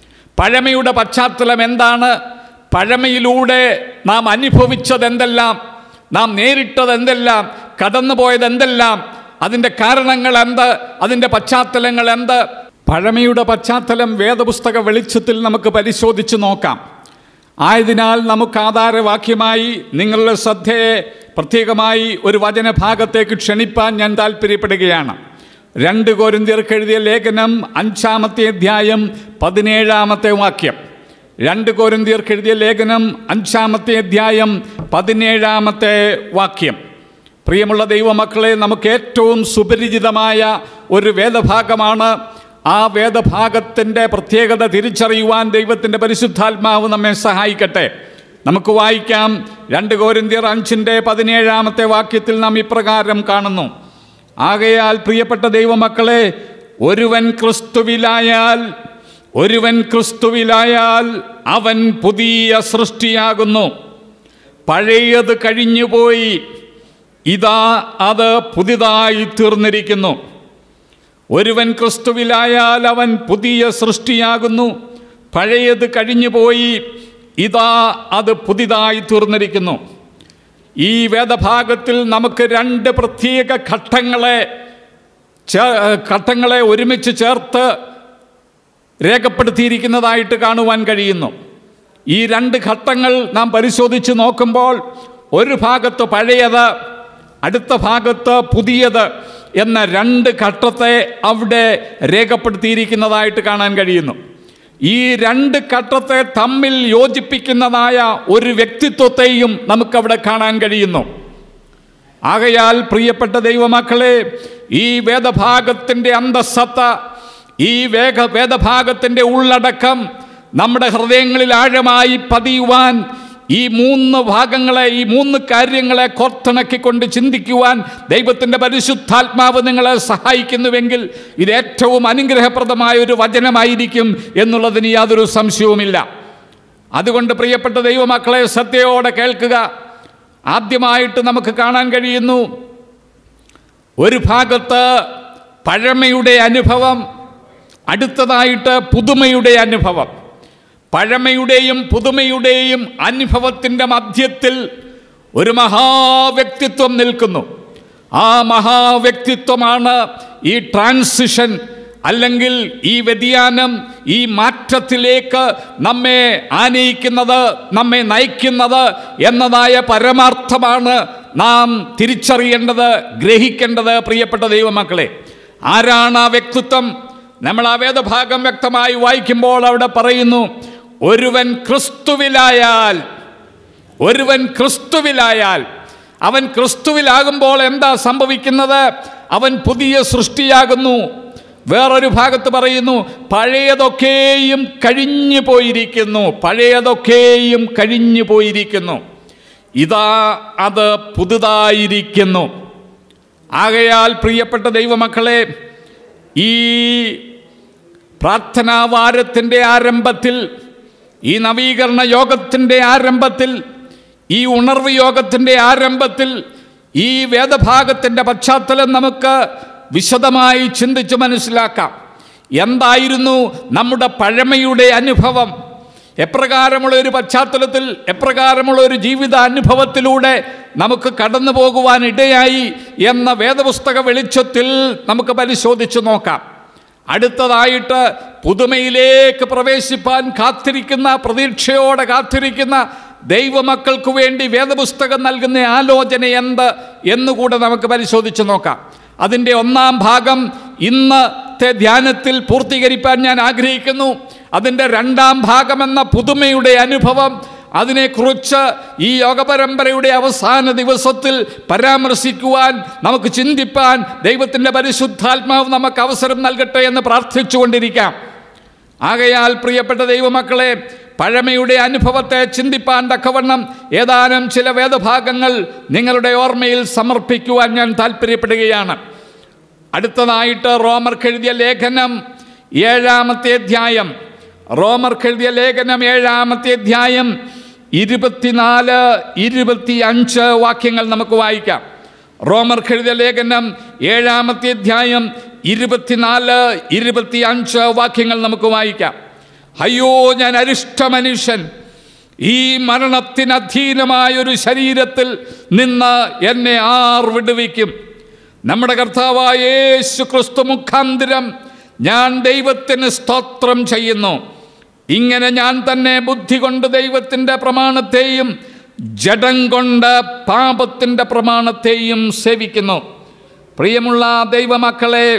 പഴമയുടെ പശ്ചാത്തലം എന്താണ് പഴമയിലൂടെ നാം അനുഭവിച്ചത് എന്തെല്ലാം നാം നേരിട്ടത് എന്തെല്ലാം കടന്നുപോയത് എന്തെല്ലാം അതിൻ്റെ കാരണങ്ങൾ എന്ത് അതിൻ്റെ പശ്ചാത്തലങ്ങൾ എന്ത് പഴമയുടെ പശ്ചാത്തലം വേദപുസ്തക വെളിച്ചത്തിൽ നമുക്ക് പരിശോധിച്ച് നോക്കാം ആയതിനാൽ നമുക്ക് ആധാരവാക്യമായി നിങ്ങളുടെ ശ്രദ്ധയെ പ്രത്യേകമായി ഒരു വചനഭാഗത്തേക്ക് ക്ഷണിപ്പാൻ ഞാൻ താല്പര്യപ്പെടുകയാണ് രണ്ട് കോരിന്തിയർക്ക് എഴുതിയ ലേഖനം അഞ്ചാമത്തെ അധ്യായം പതിനേഴാമത്തെ വാക്യം രണ്ട് കോരിന്തിയർക്ക് എഴുതിയ ലേഖനം അഞ്ചാമത്തെ അധ്യായം പതിനേഴാമത്തെ വാക്യം പ്രിയമുള്ള ദൈവമക്കളെ നമുക്ക് ഏറ്റവും സുപരിചിതമായ ഒരു വേദഭാഗമാണ് ആ വേദഭാഗത്തിൻ്റെ പ്രത്യേകത തിരിച്ചറിയുവാൻ ദൈവത്തിൻ്റെ പരിശുദ്ധാത്മാവ് നമ്മെ സഹായിക്കട്ടെ നമുക്ക് വായിക്കാം രണ്ട് കോരിന്തിയർ അഞ്ചിൻ്റെ പതിനേഴാമത്തെ വാക്യത്തിൽ നാം ഇപ്രകാരം കാണുന്നു ആകയാൽ പ്രിയപ്പെട്ട ദൈവമക്കളെ ഒരുവൻ ക്രിസ്തുവിലായാൽ ഒരുവൻ ക്രിസ്തുവിലായാൽ അവൻ പുതിയ സൃഷ്ടിയാകുന്നു പഴയത് കഴിഞ്ഞുപോയി ഇതാ അത് പുതിയതായി തീർന്നിരിക്കുന്നു ഒരുവൻ ക്രിസ്തുവിലായാൽ അവൻ പുതിയ സൃഷ്ടിയാകുന്നു പഴയത് കഴിഞ്ഞുപോയി ഇതാ അത് പുതിയതായി തീർന്നിരിക്കുന്നു ഈ വേദഭാഗത്തിൽ നമുക്ക് രണ്ട് പ്രത്യേക ഘട്ടങ്ങളെ ചേ- ഘട്ടങ്ങളെ ഒരുമിച്ച് ചേർത്ത് രേഖപ്പെടുത്തിയിരിക്കുന്നതായിട്ട് കാണുവാൻ കഴിയുന്നു ഈ രണ്ട് ഘട്ടങ്ങൾ നാം പരിശോധിച്ച് നോക്കുമ്പോൾ ഒരു ഭാഗത്ത് പഴയത് അടുത്ത ഭാഗത്ത് പുതിയത് എന്ന രണ്ട് ഘട്ടത്തെ അവിടെ രേഖപ്പെടുത്തിയിരിക്കുന്നതായിട്ട് കാണാൻ കഴിയുന്നു ഈ രണ്ട് ഘട്ടത്തെ തമ്മിൽ യോജിപ്പിക്കുന്നതായ ഒരു വ്യക്തിത്വത്തെയും നമുക്കവിടെ കാണാൻ കഴിയുന്നു ആകയാൽ പ്രിയപ്പെട്ട ദൈവമക്കളെ ഈ വേദഭാഗത്തിൻ്റെ അന്തസ്സത്ത ഈ വേഗ വേദഭാഗത്തിൻ്റെ ഉള്ളടക്കം നമ്മുടെ ഹൃദയങ്ങളിൽ ആഴമായി പതിയുവാൻ ഈ മൂന്ന് ഭാഗങ്ങളെ ഈ മൂന്ന് കാര്യങ്ങളെ കോർത്തിണക്കിക്കൊണ്ട് ചിന്തിക്കുവാൻ ദൈവത്തിൻ്റെ പരിശുദ്ധാത്മാവ് നിങ്ങളെ സഹായിക്കുന്നുവെങ്കിൽ ഇത് ഏറ്റവും അനുഗ്രഹപ്രദമായ ഒരു വചനമായിരിക്കും എന്നുള്ളതിന് യാതൊരു സംശയവുമില്ല അതുകൊണ്ട് പ്രിയപ്പെട്ട ദൈവമക്കളെ സത്യയോടെ കേൾക്കുക ആദ്യമായിട്ട് നമുക്ക് കാണാൻ കഴിയുന്നു ഒരു ഭാഗത്ത് പഴമയുടെ അനുഭവം അടുത്തതായിട്ട് പുതുമയുടെ അനുഭവം പഴമയുടെയും പുതുമയുടെയും അനുഭവത്തിൻ്റെ മധ്യത്തിൽ ഒരു മഹാവ്യക്തിത്വം നിൽക്കുന്നു ആ മഹാവ്യക്തിത്വമാണ് ഈ ട്രാൻസിഷൻ അല്ലെങ്കിൽ ഈ വ്യതിയാനം ഈ മാറ്റത്തിലേക്ക് നമ്മെ ആനയിക്കുന്നത് നമ്മെ നയിക്കുന്നത് എന്നതായ പരമാർത്ഥമാണ് നാം തിരിച്ചറിയേണ്ടത് ഗ്രഹിക്കേണ്ടത് പ്രിയപ്പെട്ട ദൈവമക്കളെ ആരാണ് ആ വ്യക്തിത്വം നമ്മൾ ആ വേദഭാഗം വ്യക്തമായി വായിക്കുമ്പോൾ അവിടെ പറയുന്നു ഒരുവൻ ക്രിസ്തുവിലായാൽ ഒരുവൻ ക്രിസ്തുവിലായാൽ അവൻ ക്രിസ്തുവിലാകുമ്പോൾ എന്താ സംഭവിക്കുന്നത് അവൻ പുതിയ സൃഷ്ടിയാകുന്നു വേറൊരു ഭാഗത്ത് പറയുന്നു പഴയതൊക്കെയും കഴിഞ്ഞു പോയിരിക്കുന്നു പഴയതൊക്കെയും കഴിഞ്ഞു പോയിരിക്കുന്നു ഇതാ അത് പുതുതായിരിക്കുന്നു ആകയാൽ പ്രിയപ്പെട്ട ദൈവമക്കളെ ഈ പ്രാർത്ഥനാവാരത്തിൻ്റെ ആരംഭത്തിൽ ഈ നവീകരണ യോഗത്തിൻ്റെ ആരംഭത്തിൽ ഈ ഉണർവ് യോഗത്തിൻ്റെ ആരംഭത്തിൽ ഈ വേദഭാഗത്തിൻ്റെ പശ്ചാത്തലം നമുക്ക് വിശദമായി ചിന്തിച്ച് മനസ്സിലാക്കാം എന്തായിരുന്നു നമ്മുടെ പഴമയുടെ അനുഭവം എപ്രകാരമുള്ള ഒരു പശ്ചാത്തലത്തിൽ എപ്രകാരമുള്ള ഒരു ജീവിത അനുഭവത്തിലൂടെ നമുക്ക് കടന്നു പോകുവാൻ ഇടയായി എന്ന വേദപുസ്തക വെളിച്ചത്തിൽ നമുക്ക് പരിശോധിച്ച് നോക്കാം അടുത്തതായിട്ട് പുതുമയിലേക്ക് പ്രവേശിപ്പാൻ കാത്തിരിക്കുന്ന പ്രതീക്ഷയോടെ കാത്തിരിക്കുന്ന ദൈവമക്കൾക്ക് വേണ്ടി വേദപുസ്തകം നൽകുന്ന ആലോചന എന്ത് എന്നുകൂടെ നമുക്ക് പരിശോധിച്ച് നോക്കാം അതിൻ്റെ ഒന്നാം ഭാഗം ഇന്നത്തെ ധ്യാനത്തിൽ പൂർത്തീകരിപ്പാൻ ഞാൻ ആഗ്രഹിക്കുന്നു അതിൻ്റെ രണ്ടാം ഭാഗമെന്ന പുതുമയുടെ അനുഭവം അതിനെക്കുറിച്ച് ഈ യോഗപരമ്പരയുടെ അവസാന ദിവസത്തിൽ പരാമർശിക്കുവാൻ നമുക്ക് ചിന്തിപ്പാൻ ദൈവത്തിൻ്റെ പരിശുദ്ധാത്മാവ് നമുക്ക് അവസരം നൽകട്ടെ എന്ന് പ്രാർത്ഥിച്ചുകൊണ്ടിരിക്കാം ആകയാൽ പ്രിയപ്പെട്ട ദൈവമക്കളെ പഴമയുടെ അനുഭവത്തെ ചിന്തിപ്പാൻ തക്കവണ്ണം ഏതാനും ചില വേദഭാഗങ്ങൾ നിങ്ങളുടെ ഓർമ്മയിൽ സമർപ്പിക്കുവാൻ ഞാൻ താല്പര്യപ്പെടുകയാണ് അടുത്തതായിട്ട് റോമർക്കെഴുതിയ ലേഖനം ഏഴാമത്തെ അധ്യായം റോമർക്കെഴുതിയ ലേഖനം ഏഴാമത്തെ അധ്യായം ഇരുപത്തിനാല് ഇരുപത്തി അഞ്ച് വാക്യങ്ങൾ നമുക്ക് വായിക്കാം റോമർക്കെഴുതിയ ലേഖനം ഏഴാമത്തെ അധ്യായം ഇരുപത്തിനാല് ഇരുപത്തി അഞ്ച് വാക്യങ്ങൾ നമുക്ക് വായിക്കാം അയ്യോ ഞാൻ അരിഷ്ട മനുഷ്യൻ ഈ മരണത്തിന് അധീനമായ ഒരു ശരീരത്തിൽ നിന്ന് എന്നെ ആർ വിടുവിക്കും നമ്മുടെ കർത്താവായ യേശു ക്രിസ്തു മുഖാന്തരം ഞാൻ ദൈവത്തിന് സ്തോത്രം ചെയ്യുന്നു ഇങ്ങനെ ഞാൻ തന്നെ ബുദ്ധി കൊണ്ട് ദൈവത്തിൻ്റെ പ്രമാണത്തെയും ജഡം കൊണ്ട് പാപത്തിൻ്റെ പ്രമാണത്തെയും സേവിക്കുന്നു പ്രിയമുള്ള ദൈവമക്കളെ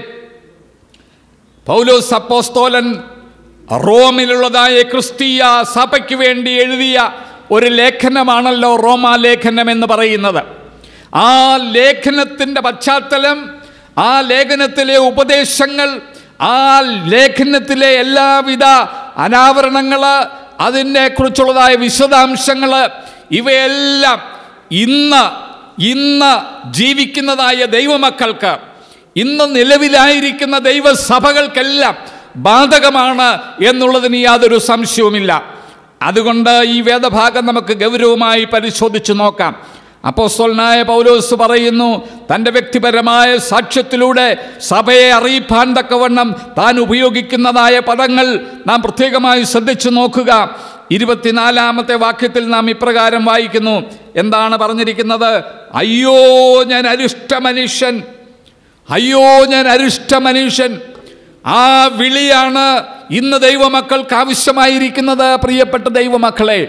പൗലോസ് അപ്പോസ്തോലൻ റോമിലുള്ളതായ ക്രിസ്തീയ സഭയ്ക്ക് വേണ്ടി എഴുതിയ ഒരു ലേഖനമാണല്ലോ റോമാലേഖനം എന്ന് പറയുന്നത് ആ ലേഖനത്തിൻ്റെ പശ്ചാത്തലം ആ ലേഖനത്തിലെ ഉപദേശങ്ങൾ ആ ലേഖനത്തിലെ എല്ലാവിധ അനാവരണങ്ങൾ അതിനെക്കുറിച്ചുള്ളതായ വിശദാംശങ്ങൾ ഇവയെല്ലാം ഇന്ന് ഇന്ന് ജീവിക്കുന്നതായ ദൈവമക്കൾക്ക് ഇന്ന് നിലവിലായിരിക്കുന്ന ദൈവസഭകൾക്കെല്ലാം ബാധകമാണ് എന്നുള്ളതിന് യാതൊരു സംശയവുമില്ല അതുകൊണ്ട് ഈ വേദഭാഗം നമുക്ക് ഗൗരവമായി പരിശോധിച്ച് നോക്കാം അപ്പോസ്തലനായ പൗലോസ് പറയുന്നു തൻ്റെ വ്യക്തിപരമായ സാക്ഷ്യത്തിലൂടെ സഭയെ അറിയിപ്പാൻ തക്കവണ്ണം താൻ ഉപയോഗിക്കുന്നതായ പദങ്ങൾ നാം പ്രത്യേകമായി ശ്രദ്ധിച്ചു നോക്കുക ഇരുപത്തിനാലാമത്തെ വാക്യത്തിൽ നാം ഇപ്രകാരം വായിക്കുന്നു എന്താണ് പറഞ്ഞിരിക്കുന്നത് അയ്യോ ഞാൻ അരിഷ്ട മനുഷ്യൻ അയ്യോ ഞാൻ അരിഷ്ട മനുഷ്യൻ ആ വിളിയാണ് ഇന്ന് ദൈവമക്കൾക്ക് ആവശ്യമായിരിക്കുന്നത് പ്രിയപ്പെട്ട ദൈവമക്കളെ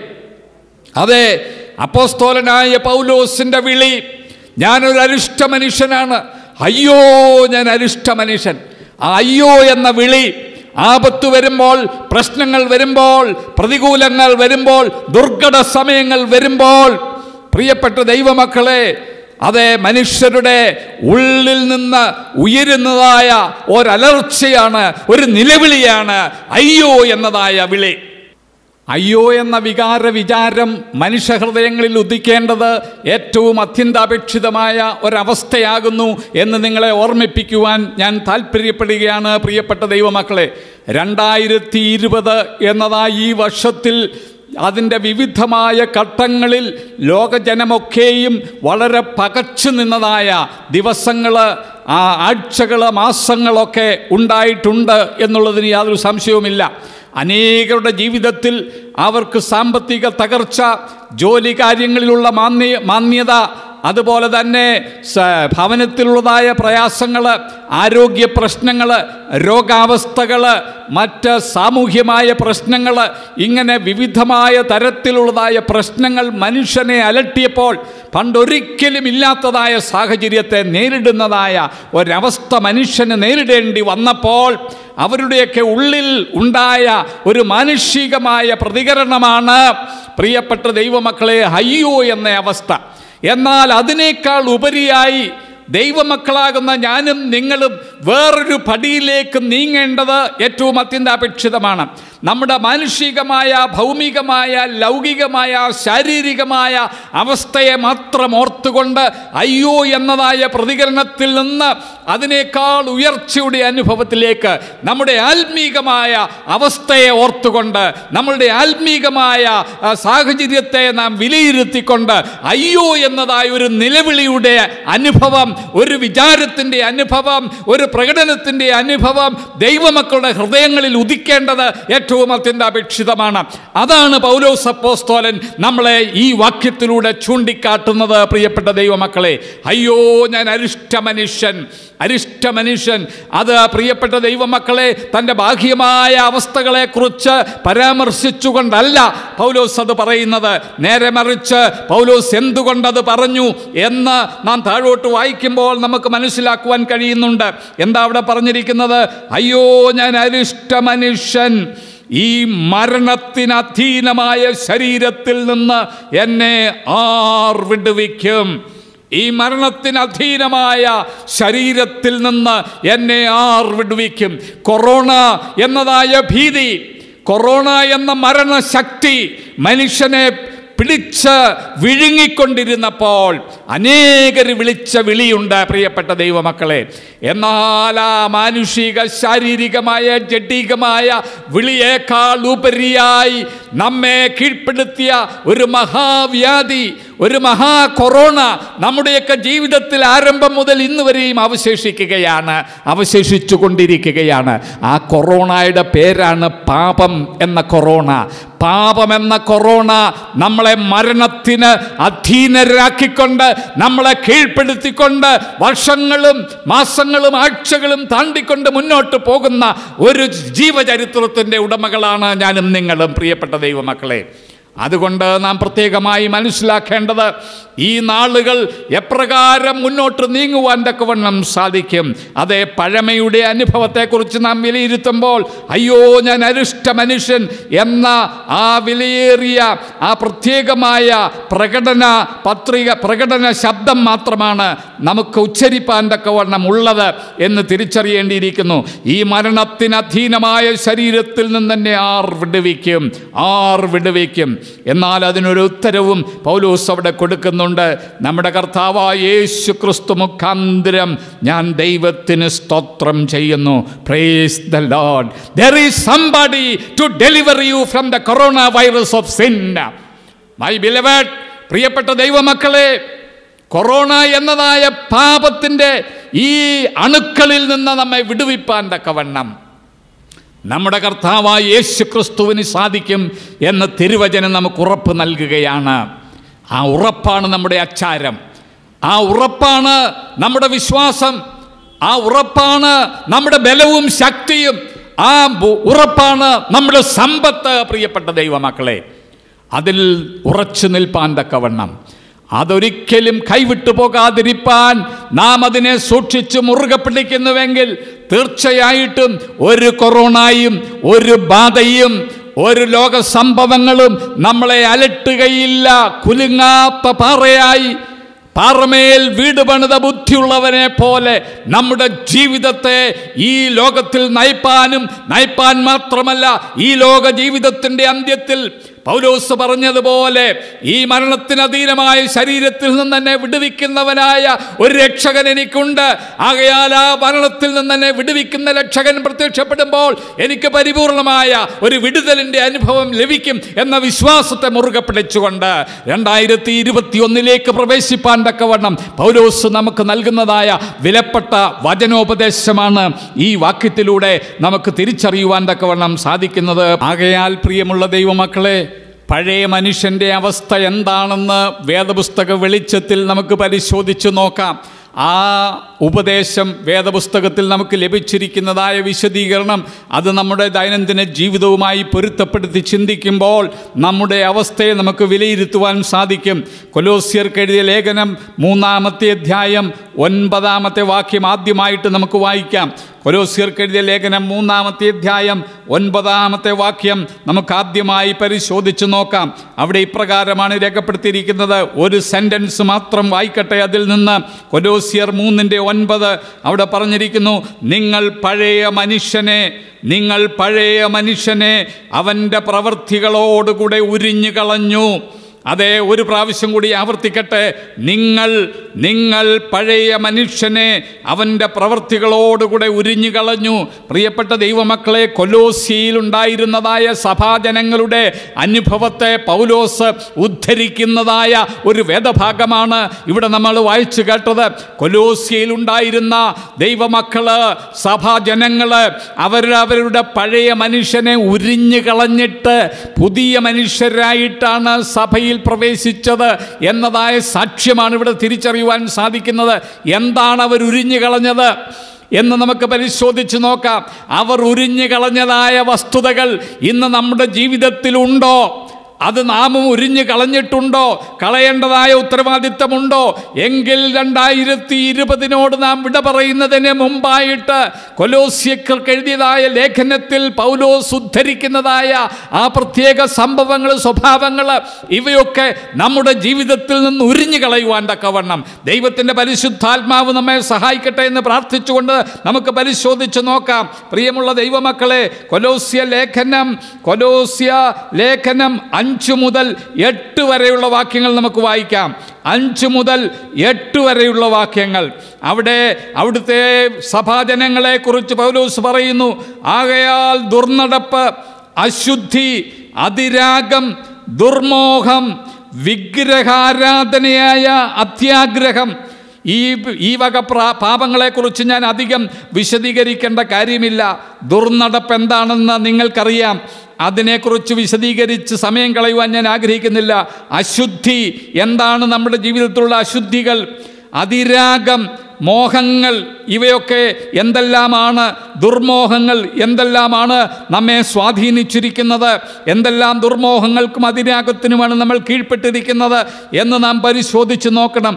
അതെ അപ്പോസ്തോലനായ പൗലോസിന്റെ വിളി ഞാനൊരു അരിഷ്ട മനുഷ്യനാണ് അയ്യോ ഞാൻ അരിഷ്ട മനുഷ്യൻ ആ അയ്യോ എന്ന വിളി ആപത്ത് വരുമ്പോൾ പ്രശ്നങ്ങൾ വരുമ്പോൾ പ്രതികൂലങ്ങൾ വരുമ്പോൾ ദുർഘട സമയങ്ങൾ വരുമ്പോൾ പ്രിയപ്പെട്ട ദൈവമക്കളെ അതെ മനുഷ്യരുടെ ഉള്ളിൽ നിന്ന് ഉയരുന്നതായ ഒരലർച്ചയാണ് ഒരു നിലവിളിയാണ് അയ്യോ എന്നതായ വിളി അയ്യോ എന്ന വികാര വിചാരം മനുഷ്യഹൃദയങ്ങളിൽ ഉദിക്കേണ്ടത് ഏറ്റവും അത്യന്താപേക്ഷിതമായ ഒരവസ്ഥയാകുന്നു എന്ന് നിങ്ങളെ ഓർമ്മിപ്പിക്കുവാൻ ഞാൻ താല്പര്യപ്പെടുകയാണ് പ്രിയപ്പെട്ട ദൈവമക്കളെ രണ്ടായിരത്തി ഇരുപത് എന്നതായ ഈ വർഷത്തിൽ അതിൻ്റെ വിവിധമായ ഘട്ടങ്ങളിൽ ലോകജനമൊക്കെയും വളരെ പകച്ചു നിന്നതായ ദിവസങ്ങൾ ആ ആഴ്ചകൾ മാസങ്ങളൊക്കെ ഉണ്ടായിട്ടുണ്ട് എന്നുള്ളതിന് യാതൊരു സംശയവുമില്ല അനേകരുടെ ജീവിതത്തിൽ അവർക്ക് സാമ്പത്തിക തകർച്ച ജോലി കാര്യങ്ങളിലുള്ള മാന്യ മാന്യത അതുപോലെ തന്നെ സ- ഭവനത്തിലുള്ളതായ പ്രയാസങ്ങൾ ആരോഗ്യ പ്രശ്നങ്ങൾ രോഗാവസ്ഥകൾ മറ്റ് സാമൂഹ്യമായ പ്രശ്നങ്ങൾ ഇങ്ങനെ വിവിധമായ തരത്തിലുള്ളതായ പ്രശ്നങ്ങൾ മനുഷ്യനെ അലട്ടിയപ്പോൾ പണ്ടൊരിക്കലും ഇല്ലാത്തതായ സാഹചര്യത്തെ നേരിടുന്നതായ ഒരവസ്ഥ മനുഷ്യന് നേരിടേണ്ടി വന്നപ്പോൾ അവരുടെയൊക്കെ ഉള്ളിൽ ഉണ്ടായ ഒരു മാനുഷികമായ പ്രതികരണമാണ് പ്രിയപ്പെട്ട ദൈവമക്കളെ അയ്യോ എന്ന അവസ്ഥ എന്നാൽ അതിനേക്കാൾ ഉപരിയായി ദൈവമക്കളാകുന്ന ഞാനും നിങ്ങളും വേറൊരു പടിയിലേക്ക് നീങ്ങേണ്ടത് ഏറ്റവും അത്യന്താപേക്ഷിതമാണ് നമ്മുടെ മാനുഷികമായ ഭൗമികമായ ലൗകികമായ ശാരീരികമായ അവസ്ഥയെ മാത്രം ഓർത്തുകൊണ്ട് അയ്യോ എന്നതായ പ്രതികരണത്തിൽ നിന്ന് അതിനേക്കാൾ ഉയർച്ചയുടെ അനുഭവത്തിലേക്ക് നമ്മുടെ ആത്മീകമായ അവസ്ഥയെ ഓർത്തുകൊണ്ട് നമ്മളുടെ ആത്മീകമായ ആ, സാഹചര്യത്തെ നാം വിലയിരുത്തിക്കൊണ്ട് അയ്യോ എന്നതായ ഒരു നിലവിളിയുടെ അനുഭവം ഒരു വിചാരത്തിൻ്റെ അനുഭവം ഒരു പ്രകടനത്തിൻ്റെ അനുഭവം ദൈവമക്കളുടെ ഹൃദയങ്ങളിൽ ഉദിക്കേണ്ടത് ഏറ്റവും അത്യന്താപേക്ഷിതമാണ് അതാണ് പൗലോസ് അപ്പോസ്തോലൻ നമ്മളെ ഈ വാക്യത്തിലൂടെ ചൂണ്ടിക്കാട്ടുന്നത് പ്രിയപ്പെട്ട ദൈവമക്കളെ അയ്യോ ഞാൻ അരിഷ്ട മനുഷ്യൻ അരിഷ്ട മനുഷ്യൻ അത് പ്രിയപ്പെട്ട ദൈവമക്കളെ തൻ്റെ ബാഹ്യമായ അവസ്ഥകളെക്കുറിച്ച് പരാമർശിച്ചുകൊണ്ടല്ല പൗലോസ് അത് പറയുന്നത് നേരെ മറിച്ച് പൗലോസ് എന്തുകൊണ്ടത് പറഞ്ഞു എന്ന് നാം താഴോട്ട് വായിക്കുമ്പോൾ നമുക്ക് മനസ്സിലാക്കുവാൻ കഴിയുന്നുണ്ട് എന്താ അവിടെ പറഞ്ഞിരിക്കുന്നത് അയ്യോ ഞാൻ അരിഷ്ട മനുഷ്യൻ ഈ മരണത്തിന് അധീനമായ ശരീരത്തിൽ നിന്ന് എന്നെ ആർ വിടുവിക്കും ഈ മരണത്തിന് അധീനമായ ശരീരത്തിൽ നിന്ന് എന്നെ ആർ വിടുവിക്കും കൊറോണ എന്നതായ ഭീതി കൊറോണ എന്ന മരണശക്തി മനുഷ്യനെ പിടിച്ച് വിഴുങ്ങിക്കൊണ്ടിരുന്നപ്പോൾ അനേകർ വിളിച്ച വിളിയുണ്ട് പ്രിയപ്പെട്ട ദൈവമക്കളെ എന്നാൽ ആ മാനുഷിക ശാരീരികമായ ജഡികമായ വിളിയേക്കാൾ ഉപരിയായി നമ്മെ കീഴ്പ്പെടുത്തിയ ഒരു മഹാവ്യാധി ഒരു മഹാ കൊറോണ നമ്മുടെയൊക്കെ ജീവിതത്തിൽ ആരംഭം മുതൽ ഇന്ന് വരെയും അവശേഷിക്കുകയാണ് അവശേഷിച്ചു കൊണ്ടിരിക്കുകയാണ് ആ കൊറോണയുടെ പേരാണ് പാപം എന്ന കൊറോണ പാപം എന്ന കൊറോണ നമ്മളെ മരണത്തിന് അധീനരാക്കിക്കൊണ്ട് നമ്മളെ കീഴ്പ്പെടുത്തിക്കൊണ്ട് വർഷങ്ങളും മാസങ്ങളും ആഴ്ചകളും താണ്ടിക്കൊണ്ട് മുന്നോട്ട് പോകുന്ന ഒരു ജീവചരിത്രത്തിൻ്റെ ഉടമകളാണ് ഞാനും നിങ്ങളും പ്രിയപ്പെട്ട ദൈവമക്കളെ അതുകൊണ്ട് നാം പ്രത്യേകമായി മനസ്സിലാക്കേണ്ടത് ഈ നാളുകൾ എപ്രകാരം മുന്നോട്ട് നീങ്ങുവാൻ തക്കവണ്ണം സാധിക്കും അതേ പഴമയുടെ അനുഭവത്തെക്കുറിച്ച് നാം വിലയിരുത്തുമ്പോൾ അയ്യോ ഞാൻ അരിഷ്ട മനുഷ്യൻ എന്ന ആ വിലയേറിയ ആ പ്രത്യേകമായ പ്രകടന പത്രിക പ്രകടന ശബ്ദം മാത്രമാണ് നമുക്ക് ഉച്ചരിപ്പാൻ തക്കവണ്ണം ഉള്ളത് എന്ന് തിരിച്ചറിയേണ്ടിയിരിക്കുന്നു ഈ മരണത്തിന് അധീനമായ ശരീരത്തിൽ നിന്ന് തന്നെ ആർ വിടുവിക്കും ആർ വിടുവിക്കും എന്നാൽ അതിനൊരു ഉത്തരവും പൗലോസ് അവിടെ കൊടുക്കുന്നുണ്ട് നമ്മുടെ കർത്താവായ യേശു ക്രിസ്തു മുഖാന്തരം ഞാൻ ദൈവത്തിന് സ്തോത്രം ചെയ്യുന്നു praise the lord there is somebody to deliver you from the corona virus of sin my beloved പ്രിയപ്പെട്ട ദൈവമക്കളെ കൊറോണ എന്നതായ പാപത്തിൻ്റെ ഈ അണുക്കളിൽ നിന്ന് നമ്മെ വിടുവിപ്പാൻ തക്കവണ്ണം നമ്മുടെ കർത്താവായ യേശു ക്രിസ്തുവിന് സാധിക്കും എന്ന് തിരുവചനം നമുക്ക് ഉറപ്പ് നൽകുകയാണ് ആ ഉറപ്പാണ് നമ്മുടെ അച്ചാരം ആ ഉറപ്പാണ് നമ്മുടെ വിശ്വാസം ആ ഉറപ്പാണ് നമ്മുടെ ബലവും ശക്തിയും ആ ബു- ഉറപ്പാണ് നമ്മുടെ സമ്പത്ത് പ്രിയപ്പെട്ട ദൈവമക്കളെ അതിൽ ഉറച്ചു നിൽപ്പാൻ തക്കവണ്ണം അതൊരിക്കലും കൈവിട്ടു പോകാതിരിപ്പാൻ നാം അതിനെ സൂക്ഷിച്ച് മുറുകെ പിടിക്കുന്നുവെങ്കിൽ തീർച്ചയായിട്ടും ഒരു കൊറോണയും ഒരു ബാധയും ഒരു ലോക സംഭവങ്ങളും നമ്മളെ അലട്ടുകയില്ല കുലുങ്ങാത്ത പാറയായി പാറമേൽ വീട് പണിത ബുദ്ധിയുള്ളവനെ പോലെ നമ്മുടെ ജീവിതത്തെ ഈ ലോകത്തിൽ നയിപ്പാനും നയിപ്പാൻ മാത്രമല്ല ഈ ലോക ജീവിതത്തിൻ്റെ അന്ത്യത്തിൽ പൗലോസ് പറഞ്ഞതുപോലെ ഈ മരണത്തിന് അധീനമായ ശരീരത്തിൽ നിന്ന് തന്നെ വിടുവിക്കുന്നവനായ ഒരു രക്ഷകൻ എനിക്കുണ്ട് ആകയാൽ ആ മരണത്തിൽ നിന്ന് തന്നെ വിടുവിക്കുന്ന രക്ഷകൻ പ്രത്യക്ഷപ്പെടുമ്പോൾ എനിക്ക് പരിപൂർണമായ ഒരു വിടുതലിൻ്റെ അനുഭവം ലഭിക്കും എന്ന വിശ്വാസത്തെ മുറുകെ പിടിച്ചുകൊണ്ട് രണ്ടായിരത്തി ഇരുപത്തി ഒന്നിലേക്ക് പ്രവേശിപ്പാൻ തക്കവണ്ണം പൗലോസ് നമുക്ക് നൽകുന്നതായ വിലപ്പെട്ട വചനോപദേശമാണ് ഈ വാക്യത്തിലൂടെ നമുക്ക് തിരിച്ചറിയുവാൻ തക്കവണ്ണം സാധിക്കുന്നത് ആകയാൽ പ്രിയമുള്ള ദൈവമക്കളെ പഴയ മനുഷ്യൻ്റെ അവസ്ഥ എന്താണെന്ന് വേദപുസ്തക വെളിച്ചത്തിൽ നമുക്ക് പരിശോധിച്ച് നോക്കാം ആ ഉപദേശം വേദപുസ്തകത്തിൽ നമുക്ക് ലഭിച്ചിരിക്കുന്നതായ വിശദീകരണം അത് നമ്മുടെ ദൈനംദിന ജീവിതവുമായി പൊരുത്തപ്പെടുത്തി ചിന്തിക്കുമ്പോൾ നമ്മുടെ അവസ്ഥയെ നമുക്ക് വിലയിരുത്തുവാൻ സാധിക്കും കൊലോസ്യർക്ക് എഴുതിയ ലേഖനം മൂന്നാമത്തെ അധ്യായം ഒൻപതാമത്തെ വാക്യം ആദ്യമായിട്ട് നമുക്ക് വായിക്കാം കൊലോസ്യർക്ക് എഴുതിയ ലേഖനം മൂന്നാമത്തെ അധ്യായം ഒൻപതാമത്തെ വാക്യം നമുക്ക് ആദ്യമായി പരിശോധിച്ച് നോക്കാം അവിടെ ഇപ്രകാരമാണ് രേഖപ്പെടുത്തിയിരിക്കുന്നത് ഒരു സെൻറ്റൻസ് മാത്രം വായിക്കട്ടെ അതിൽ നിന്ന് കൊലോസിയർ മൂന്നിൻ്റെ ഒൻപത് അവിടെ പറഞ്ഞിരിക്കുന്നു നിങ്ങൾ പഴയ മനുഷ്യനെ നിങ്ങൾ പഴയ മനുഷ്യനെ അവൻ്റെ പ്രവൃത്തികളോടുകൂടെ ഉരിഞ്ഞു കളഞ്ഞു അതെ ഒരു പ്രാവശ്യം കൂടി ആവർത്തിക്കട്ടെ നിങ്ങൾ നിങ്ങൾ പഴയ മനുഷ്യനെ അവൻ്റെ പ്രവൃത്തികളോടുകൂടെ ഉരിഞ്ഞു കളഞ്ഞു പ്രിയപ്പെട്ട ദൈവമക്കളെ കൊലോസിയിൽ ഉണ്ടായിരുന്നതായ സഭാജനങ്ങളുടെ അനുഭവത്തെ പൗലോസ് ഉദ്ധരിക്കുന്നതായ ഒരു വേദഭാഗമാണ് ഇവിടെ നമ്മൾ വായിച്ചു കേട്ടത് കൊലോസിയിൽ ഉണ്ടായിരുന്ന ദൈവമക്കള് സഭാജനങ്ങള് അവർ അവരുടെ പഴയ മനുഷ്യനെ ഉരിഞ്ഞു കളഞ്ഞിട്ട് പുതിയ മനുഷ്യരായിട്ടാണ് സഭയിൽ പ്രവേശിച്ചത് എന്നതായ സാക്ഷ്യമാണ് ഇവിടെ തിരിച്ചറിയുവാൻ സാധിക്കുന്നത് എന്താണ് അവർ ഉരിഞ്ഞു കളഞ്ഞത് എന്ന് നമുക്ക് പരിശോധിച്ച് നോക്കാം അവർ ഉരിഞ്ഞു കളഞ്ഞതായ വസ്തുതകൾ ഇന്ന് നമ്മുടെ ജീവിതത്തിലുണ്ടോ അത് നാമും ഉരിഞ്ഞു കളഞ്ഞിട്ടുണ്ടോ കളയേണ്ടതായ ഉത്തരവാദിത്തമുണ്ടോ എങ്കിൽ രണ്ടായിരത്തി ഇരുപതിനോട് നാം വിട പറയുന്നതിന് മുമ്പായിട്ട് കൊലോസ്യക്കർക്ക് എഴുതിയതായ ലേഖനത്തിൽ പൗലോസ് ഉദ്ധരിക്കുന്നതായ ആ പ്രത്യേക സംഭവങ്ങൾ സ്വഭാവങ്ങൾ ഇവയൊക്കെ നമ്മുടെ ജീവിതത്തിൽ നിന്ന് ഉരിഞ്ഞു കളയുവാൻ തക്കവണ്ണം ദൈവത്തിൻ്റെ പരിശുദ്ധാത്മാവ് നമ്മെ സഹായിക്കട്ടെ എന്ന് പ്രാർത്ഥിച്ചുകൊണ്ട് നമുക്ക് പരിശോധിച്ച് നോക്കാം പ്രിയമുള്ള ദൈവമക്കളെ കൊലോസ്യ ലേഖനം കൊലോസ്യ ലേഖനം അഞ്ച് മുതൽ എട്ട് വരെയുള്ള വാക്യങ്ങൾ നമുക്ക് വായിക്കാം അഞ്ച് മുതൽ എട്ട് വരെയുള്ള വാക്യങ്ങൾ അവിടെ അവിടുത്തെ സഭാജനങ്ങളെ കുറിച്ച് പൗലോസ് പറയുന്നു ആകയാൽ ദുർനടപ്പ് അശുദ്ധി അതിരാഗം ദുർമോഹം വിഗ്രഹാരാധനയായ അത്യാഗ്രഹം ഈ ഈ വക പ്രാ പാപങ്ങളെക്കുറിച്ച് ഞാൻ അധികം വിശദീകരിക്കേണ്ട കാര്യമില്ല ദുർനടപ്പ് എന്താണെന്ന് നിങ്ങൾക്കറിയാം അതിനെക്കുറിച്ച് വിശദീകരിച്ച് സമയം കളയുവാൻ ഞാൻ ആഗ്രഹിക്കുന്നില്ല അശുദ്ധി എന്താണ് നമ്മുടെ ജീവിതത്തിലുള്ള അശുദ്ധികൾ അതിരാഗം മോഹങ്ങൾ ഇവയൊക്കെ എന്തെല്ലാമാണ് ദുർമോഹങ്ങൾ എന്തെല്ലാമാണ് നമ്മെ സ്വാധീനിച്ചിരിക്കുന്നത് എന്തെല്ലാം ദുർമോഹങ്ങൾക്കും അതിരാഗത്തിനുമാണ് നമ്മൾ കീഴ്പ്പെട്ടിരിക്കുന്നത് എന്ന് നാം പരിശോധിച്ച് നോക്കണം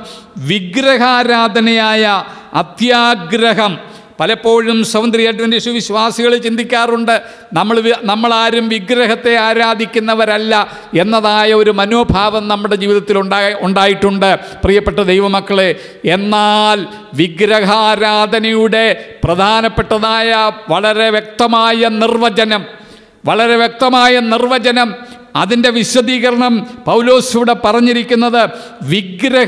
വിഗ്രഹാരാധനയായ അത്യാഗ്രഹം പലപ്പോഴും സൗന്ദര്യ അഡ്വൻറ്റേഴ്സ് വിശ്വാസികൾ ചിന്തിക്കാറുണ്ട് നമ്മൾ വി- നമ്മളാരും വിഗ്രഹത്തെ ആരാധിക്കുന്നവരല്ല എന്നതായ ഒരു മനോഭാവം നമ്മുടെ ജീവിതത്തിൽ ഉണ്ടായ ഉണ്ടായിട്ടുണ്ട് പ്രിയപ്പെട്ട ദൈവമക്കളെ എന്നാൽ വിഗ്രഹാരാധനയുടെ പ്രധാനപ്പെട്ടതായ വളരെ വ്യക്തമായ നിർവചനം വളരെ വ്യക്തമായ നിർവചനം അതിൻ്റെ വിശദീകരണം പൗലോസ് ഇവിടെ പറഞ്ഞിരിക്കുന്നത് വിഗ്രഹ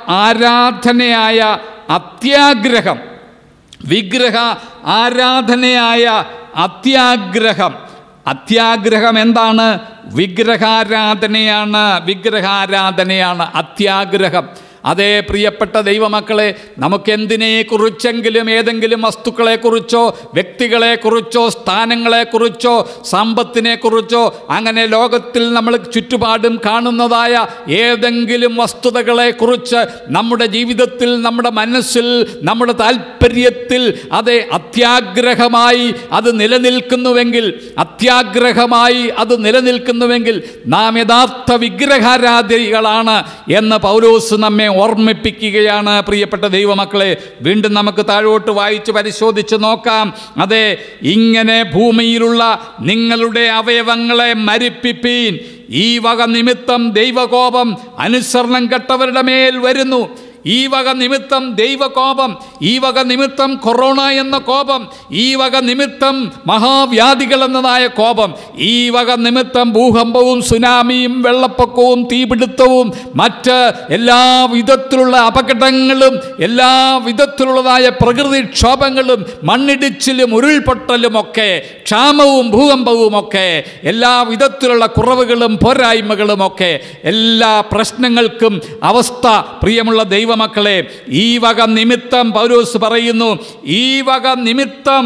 ആരാധനയായ അത്യാഗ്രഹം വിഗ്രഹ ആരാധനയായ അത്യാഗ്രഹം അത്യാഗ്രഹം എന്താണ് വിഗ്രഹാരാധനയാണ് വിഗ്രഹാരാധനയാണ് അത്യാഗ്രഹം അതേ പ്രിയപ്പെട്ട ദൈവമക്കളെ നമുക്ക് എന്തിനെക്കുറിച്ചെങ്കിലും ഏതെങ്കിലും വസ്തുക്കളെക്കുറിച്ചോ വ്യക്തികളെക്കുറിച്ചോ സ്ഥാനങ്ങളെക്കുറിച്ചോ സമ്പത്തിനെക്കുറിച്ചോ അങ്ങനെ ലോകത്തിൽ നമ്മൾ ചുറ്റുപാടും കാണുന്നതായ ഏതെങ്കിലും വസ്തുതകളെക്കുറിച്ച് നമ്മുടെ ജീവിതത്തിൽ നമ്മുടെ മനസ്സിൽ നമ്മുടെ താല്പര്യത്തിൽ അതെ അത്യാഗ്രഹമായി അത് നിലനിൽക്കുന്നുവെങ്കിൽ അത്യാഗ്രഹമായി അത് നിലനിൽക്കുന്നുവെങ്കിൽ നാം യഥാർത്ഥ വിഗ്രഹാരാധികളാണ് എന്ന് പൗലോസ് നമ്മെ ഓർമ്മിപ്പിക്കുകയാണ് പ്രിയപ്പെട്ട ദൈവമക്കളെ വീണ്ടും നമുക്ക് താഴോട്ട് വായിച്ച് പരിശോധിച്ച് നോക്കാം അതെ ഇങ്ങനെ ഭൂമിയിലുള്ള നിങ്ങളുടെ അവയവങ്ങളെ മരിപ്പിപ്പീൻ ഈ വക നിമിത്തം ദൈവകോപം അനുസരണം കെട്ടവരുടെ മേൽ വരുന്നു ഈ വക നിമിത്തം ദൈവകോപം ഈ വക നിമിത്തം കൊറോണ എന്ന കോപം ഈ വക നിമിത്തം മഹാവ്യാധികൾ എന്നതായ കോപം ഈ വക നിമിത്തം ഭൂകമ്പവും സുനാമിയും വെള്ളപ്പൊക്കവും തീപിടുത്തവും മറ്റ് എല്ലാ വിധത്തിലുള്ള അപകടങ്ങളും എല്ലാ വിധത്തിലുള്ളതായ പ്രകൃതിക്ഷോഭങ്ങളും മണ്ണിടിച്ചിലും ഉരുൾപൊട്ടലും ഒക്കെ ക്ഷാമവും ഭൂകമ്പവും ഒക്കെ എല്ലാ വിധത്തിലുള്ള കുറവുകളും പോരായ്മകളും ഒക്കെ എല്ലാ പ്രശ്നങ്ങൾക്കും അവസ്ഥ പ്രിയമുള്ള ദൈവമക്കളെ ഈ വക നിമിത്തം പൗലോസ് പറയുന്നു ഈ വക നിമിത്തം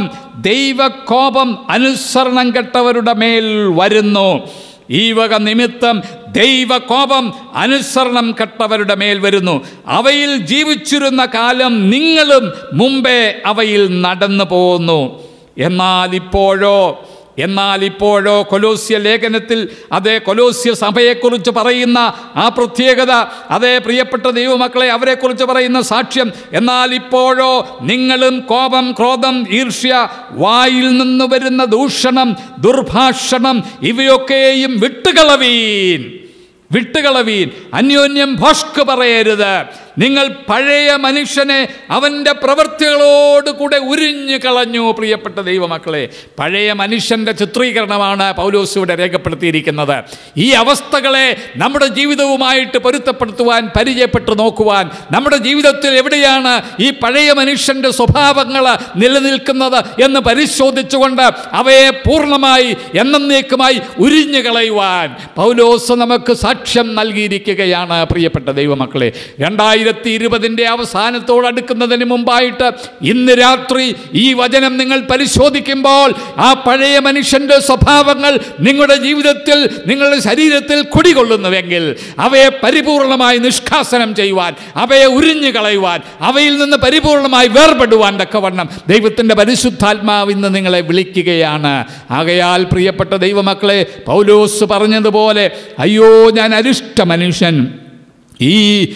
ദൈവകോപം അനുസരണം കെട്ടവരുടെ മേൽ വരുന്നു ഈ വക നിമിത്തം ദൈവകോപം അനുസരണം കെട്ടവരുടെ മേൽ വരുന്നു അവയിൽ ജീവിച്ചിരുന്ന കാലം നിങ്ങളും മുമ്പേ അവയിൽ നടന്നു പോകുന്നു എന്നാൽ ഇപ്പോഴോ എന്നാൽ ഇപ്പോഴോ കൊലോസ്യ ലേഖനത്തിൽ അതേ കൊലോസ്യ സഭയെക്കുറിച്ച് പറയുന്ന ആ പ്രത്യേകത അതേ പ്രിയപ്പെട്ട ദൈവമക്കളെ അവരെക്കുറിച്ച് പറയുന്ന സാക്ഷ്യം എന്നാൽ ഇപ്പോഴോ നിങ്ങളും കോപം ക്രോധം ഈർഷ്യ വായിൽ നിന്ന് വരുന്ന ദൂഷണം ദുർഭാഷണം ഇവയൊക്കെയും വിട്ടുകളവീൻ വിട്ടുകളവീൻ അന്യോന്യം ഭോഷ്ക് പറയരുത് നിങ്ങൾ പഴയ മനുഷ്യനെ അവൻ്റെ പ്രവൃത്തികളോടുകൂടെ ഉരിഞ്ഞു കളഞ്ഞു പ്രിയപ്പെട്ട ദൈവമക്കളെ പഴയ മനുഷ്യൻ്റെ ചിത്രീകരണമാണ് പൗലോസ് ഇവിടെ രേഖപ്പെടുത്തിയിരിക്കുന്നത് ഈ അവസ്ഥകളെ നമ്മുടെ ജീവിതവുമായിട്ട് പൊരുത്തപ്പെടുത്തുവാൻ പരിചയപ്പെട്ടു നോക്കുവാൻ നമ്മുടെ ജീവിതത്തിൽ എവിടെയാണ് ഈ പഴയ മനുഷ്യൻ്റെ സ്വഭാവങ്ങൾ നിലനിൽക്കുന്നത് എന്ന് പരിശോധിച്ചുകൊണ്ട് അവയെ പൂർണ്ണമായി എന്നേക്കുമായി ഉരിഞ്ഞു കളയുവാൻ പൗലോസ് നമുക്ക് സാക്ഷ്യം നൽകിയിരിക്കുകയാണ് പ്രിയപ്പെട്ട ദൈവമക്കളെ രണ്ടായിരത്തി ഇരുപതിൻ്റെ അവസാനത്തോട് അടുക്കുന്നതിന് മുമ്പായിട്ട് ഇന്ന് രാത്രി ഈ വചനം നിങ്ങൾ പരിശോധിക്കുമ്പോൾ ആ പഴയ മനുഷ്യൻ്റെ സ്വഭാവങ്ങൾ നിങ്ങളുടെ ജീവിതത്തിൽ നിങ്ങളുടെ ശരീരത്തിൽ കുടികൊള്ളുന്നുവെങ്കിൽ അവയെ പരിപൂർണമായി നിഷ്കാസനം ചെയ്യുവാൻ അവയെ ഉരിഞ്ഞു കളയുവാൻ അവയിൽ നിന്ന് പരിപൂർണമായി വേർപെടുവാൻ തക്കവണ്ണം ദൈവത്തിൻ്റെ പരിശുദ്ധാത്മാവ് ഇന്ന് നിങ്ങളെ വിളിക്കുകയാണ് ആകയാൽ പ്രിയപ്പെട്ട ദൈവമക്കളെ പൗലോസ് പറഞ്ഞതുപോലെ അയ്യോ ഞാൻ അരിഷ്ട മനുഷ്യൻ ഈ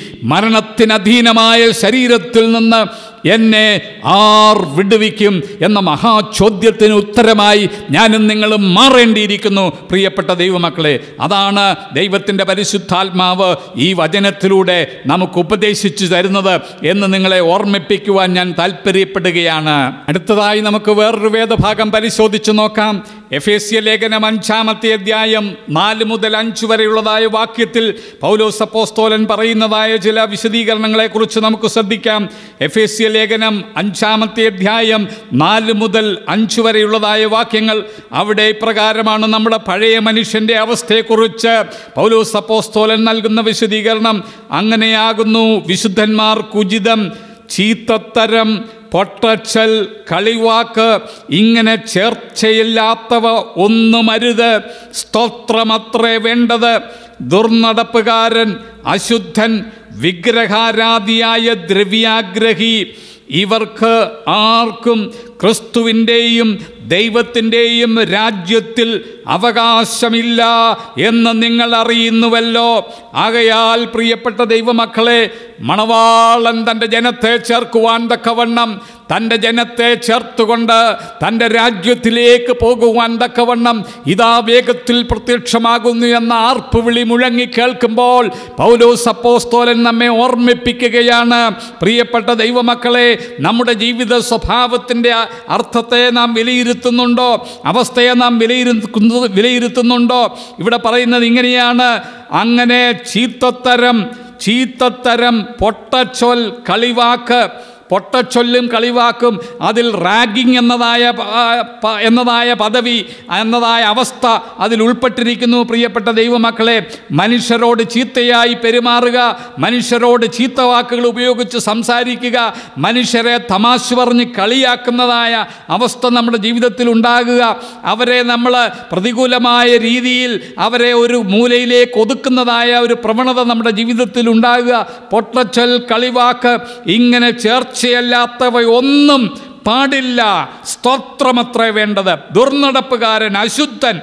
മരണത്തിനധീനമായ ശരീരത്തിൽ നിന്ന് എന്നെ ആർ വിടുവിക്കും എന്ന മഹാചോദ്യത്തിന് ഉത്തരമായി ഞാനും നിങ്ങളും മാറേണ്ടിയിരിക്കുന്നു പ്രിയപ്പെട്ട ദൈവമക്കളെ അതാണ് ദൈവത്തിൻ്റെ പരിശുദ്ധാത്മാവ് ഈ വചനത്തിലൂടെ നമുക്ക് ഉപദേശിച്ചു തരുന്നത് എന്ന് നിങ്ങളെ ഓർമ്മിപ്പിക്കുവാൻ ഞാൻ താല്പര്യപ്പെടുകയാണ് അടുത്തതായി നമുക്ക് വേറൊരു വേദഭാഗം പരിശോധിച്ച് നോക്കാം എഫേസ്യ ലേഖനം അഞ്ചാമത്തെ അധ്യായം നാല് മുതൽ അഞ്ച് വരെയുള്ളതായ വാക്യത്തിൽ പൗലോസ് അപ്പോസ്തോലൻ പറയുന്നതായ ചില വിശദീകരണങ്ങളെക്കുറിച്ച് നമുക്ക് ശ്രദ്ധിക്കാം എഫേസ്യ ലേഖനം അഞ്ചാമത്തെ അധ്യായം നാല് മുതൽ അഞ്ച് വരെയുള്ളതായ വാക്യങ്ങൾ അവിടെ ഇപ്രകാരമാണ് നമ്മുടെ പഴയ മനുഷ്യൻ്റെ അവസ്ഥയെക്കുറിച്ച് പൗലോസ് അപ്പോസ്തോലൻ നൽകുന്ന വിശദീകരണം അങ്ങനെയാകുന്നു വിശുദ്ധന്മാർക്കുചിതം ചീത്തത്തരം പൊട്ടച്ചൽ കളിവാക്ക് ഇങ്ങനെ ചേർച്ചയില്ലാത്തവ ഒന്നുമരുത് സ്തോത്രമത്രേ വേണ്ടത് ദുർനടപ്പുകാരൻ അശുദ്ധൻ വിഗ്രഹാരാധിയായ ദ്രവ്യാഗ്രഹി ഇവർക്ക് ആർക്കും ക്രിസ്തുവിൻ്റെയും ദൈവത്തിൻ്റെയും രാജ്യത്തിൽ അവകാശമില്ല എന്ന് നിങ്ങൾ അറിയുന്നുവല്ലോ ആകയാൽ പ്രിയപ്പെട്ട ദൈവമക്കളെ മണവാളൻ തൻ്റെ ജനത്തെ ചേർക്കുവാൻ തക്കവണ്ണം തൻ്റെ ജനത്തെ ചേർത്തുകൊണ്ട് തൻ്റെ രാജ്യത്തിലേക്ക് പോകുവാൻ തക്കവണ്ണം ഇതാ വേഗത്തിൽ പ്രത്യക്ഷമാകുന്നു എന്ന ആർപ്പുവിളി മുഴങ്ങി കേൾക്കുമ്പോൾ പൗലോസ് അപ്പോസ്തോലൻ നമ്മെ ഓർമ്മിപ്പിക്കുകയാണ് പ്രിയപ്പെട്ട ദൈവമക്കളെ നമ്മുടെ ജീവിത സ്വഭാവത്തിൻ്റെ അർത്ഥത്തെ നാം വിലയിരുത്തുന്നുണ്ടോ അവസ്ഥയെ നാം വിലയിരുത്തുന്നു വിലയിരുത്തുന്നുണ്ടോ ഇവിടെ പറയുന്നത് ഇങ്ങനെയാണ് അങ്ങനെ ചീത്തത്തരം ചീത്തത്തരം പൊട്ടച്ചൊൽ കളിവാക്ക് പൊട്ടച്ചൊല്ലും കളിവാക്കും അതിൽ റാഗിങ് എന്നതായ പ- പ- എന്നതായ പദവി എന്നതായ അവസ്ഥ അതിൽ ഉൾപ്പെട്ടിരിക്കുന്നു പ്രിയപ്പെട്ട ദൈവമക്കളെ മനുഷ്യരോട് ചീത്തയായി പെരുമാറുക മനുഷ്യരോട് ചീത്ത വാക്കുകൾ ഉപയോഗിച്ച് സംസാരിക്കുക മനുഷ്യരെ തമാശ പറഞ്ഞ് കളിയാക്കുന്നതായ അവസ്ഥ നമ്മുടെ ജീവിതത്തിൽ ഉണ്ടാകുക അവരെ നമ്മൾ പ്രതികൂലമായ രീതിയിൽ അവരെ ഒരു മൂലയിലേക്ക് ഒതുക്കുന്നതായ ഒരു പ്രവണത നമ്മുടെ ജീവിതത്തിൽ ഉണ്ടാകുക പൊട്ടച്ചൽ കളിവാക്ക് ഇങ്ങനെ ചേർച്ചയല്ലാത്തവ ഒന്നും പാടില്ല സ്തോത്രമത്രേ വേണ്ടത് ദുർനടപ്പുകാരൻ അശുദ്ധൻ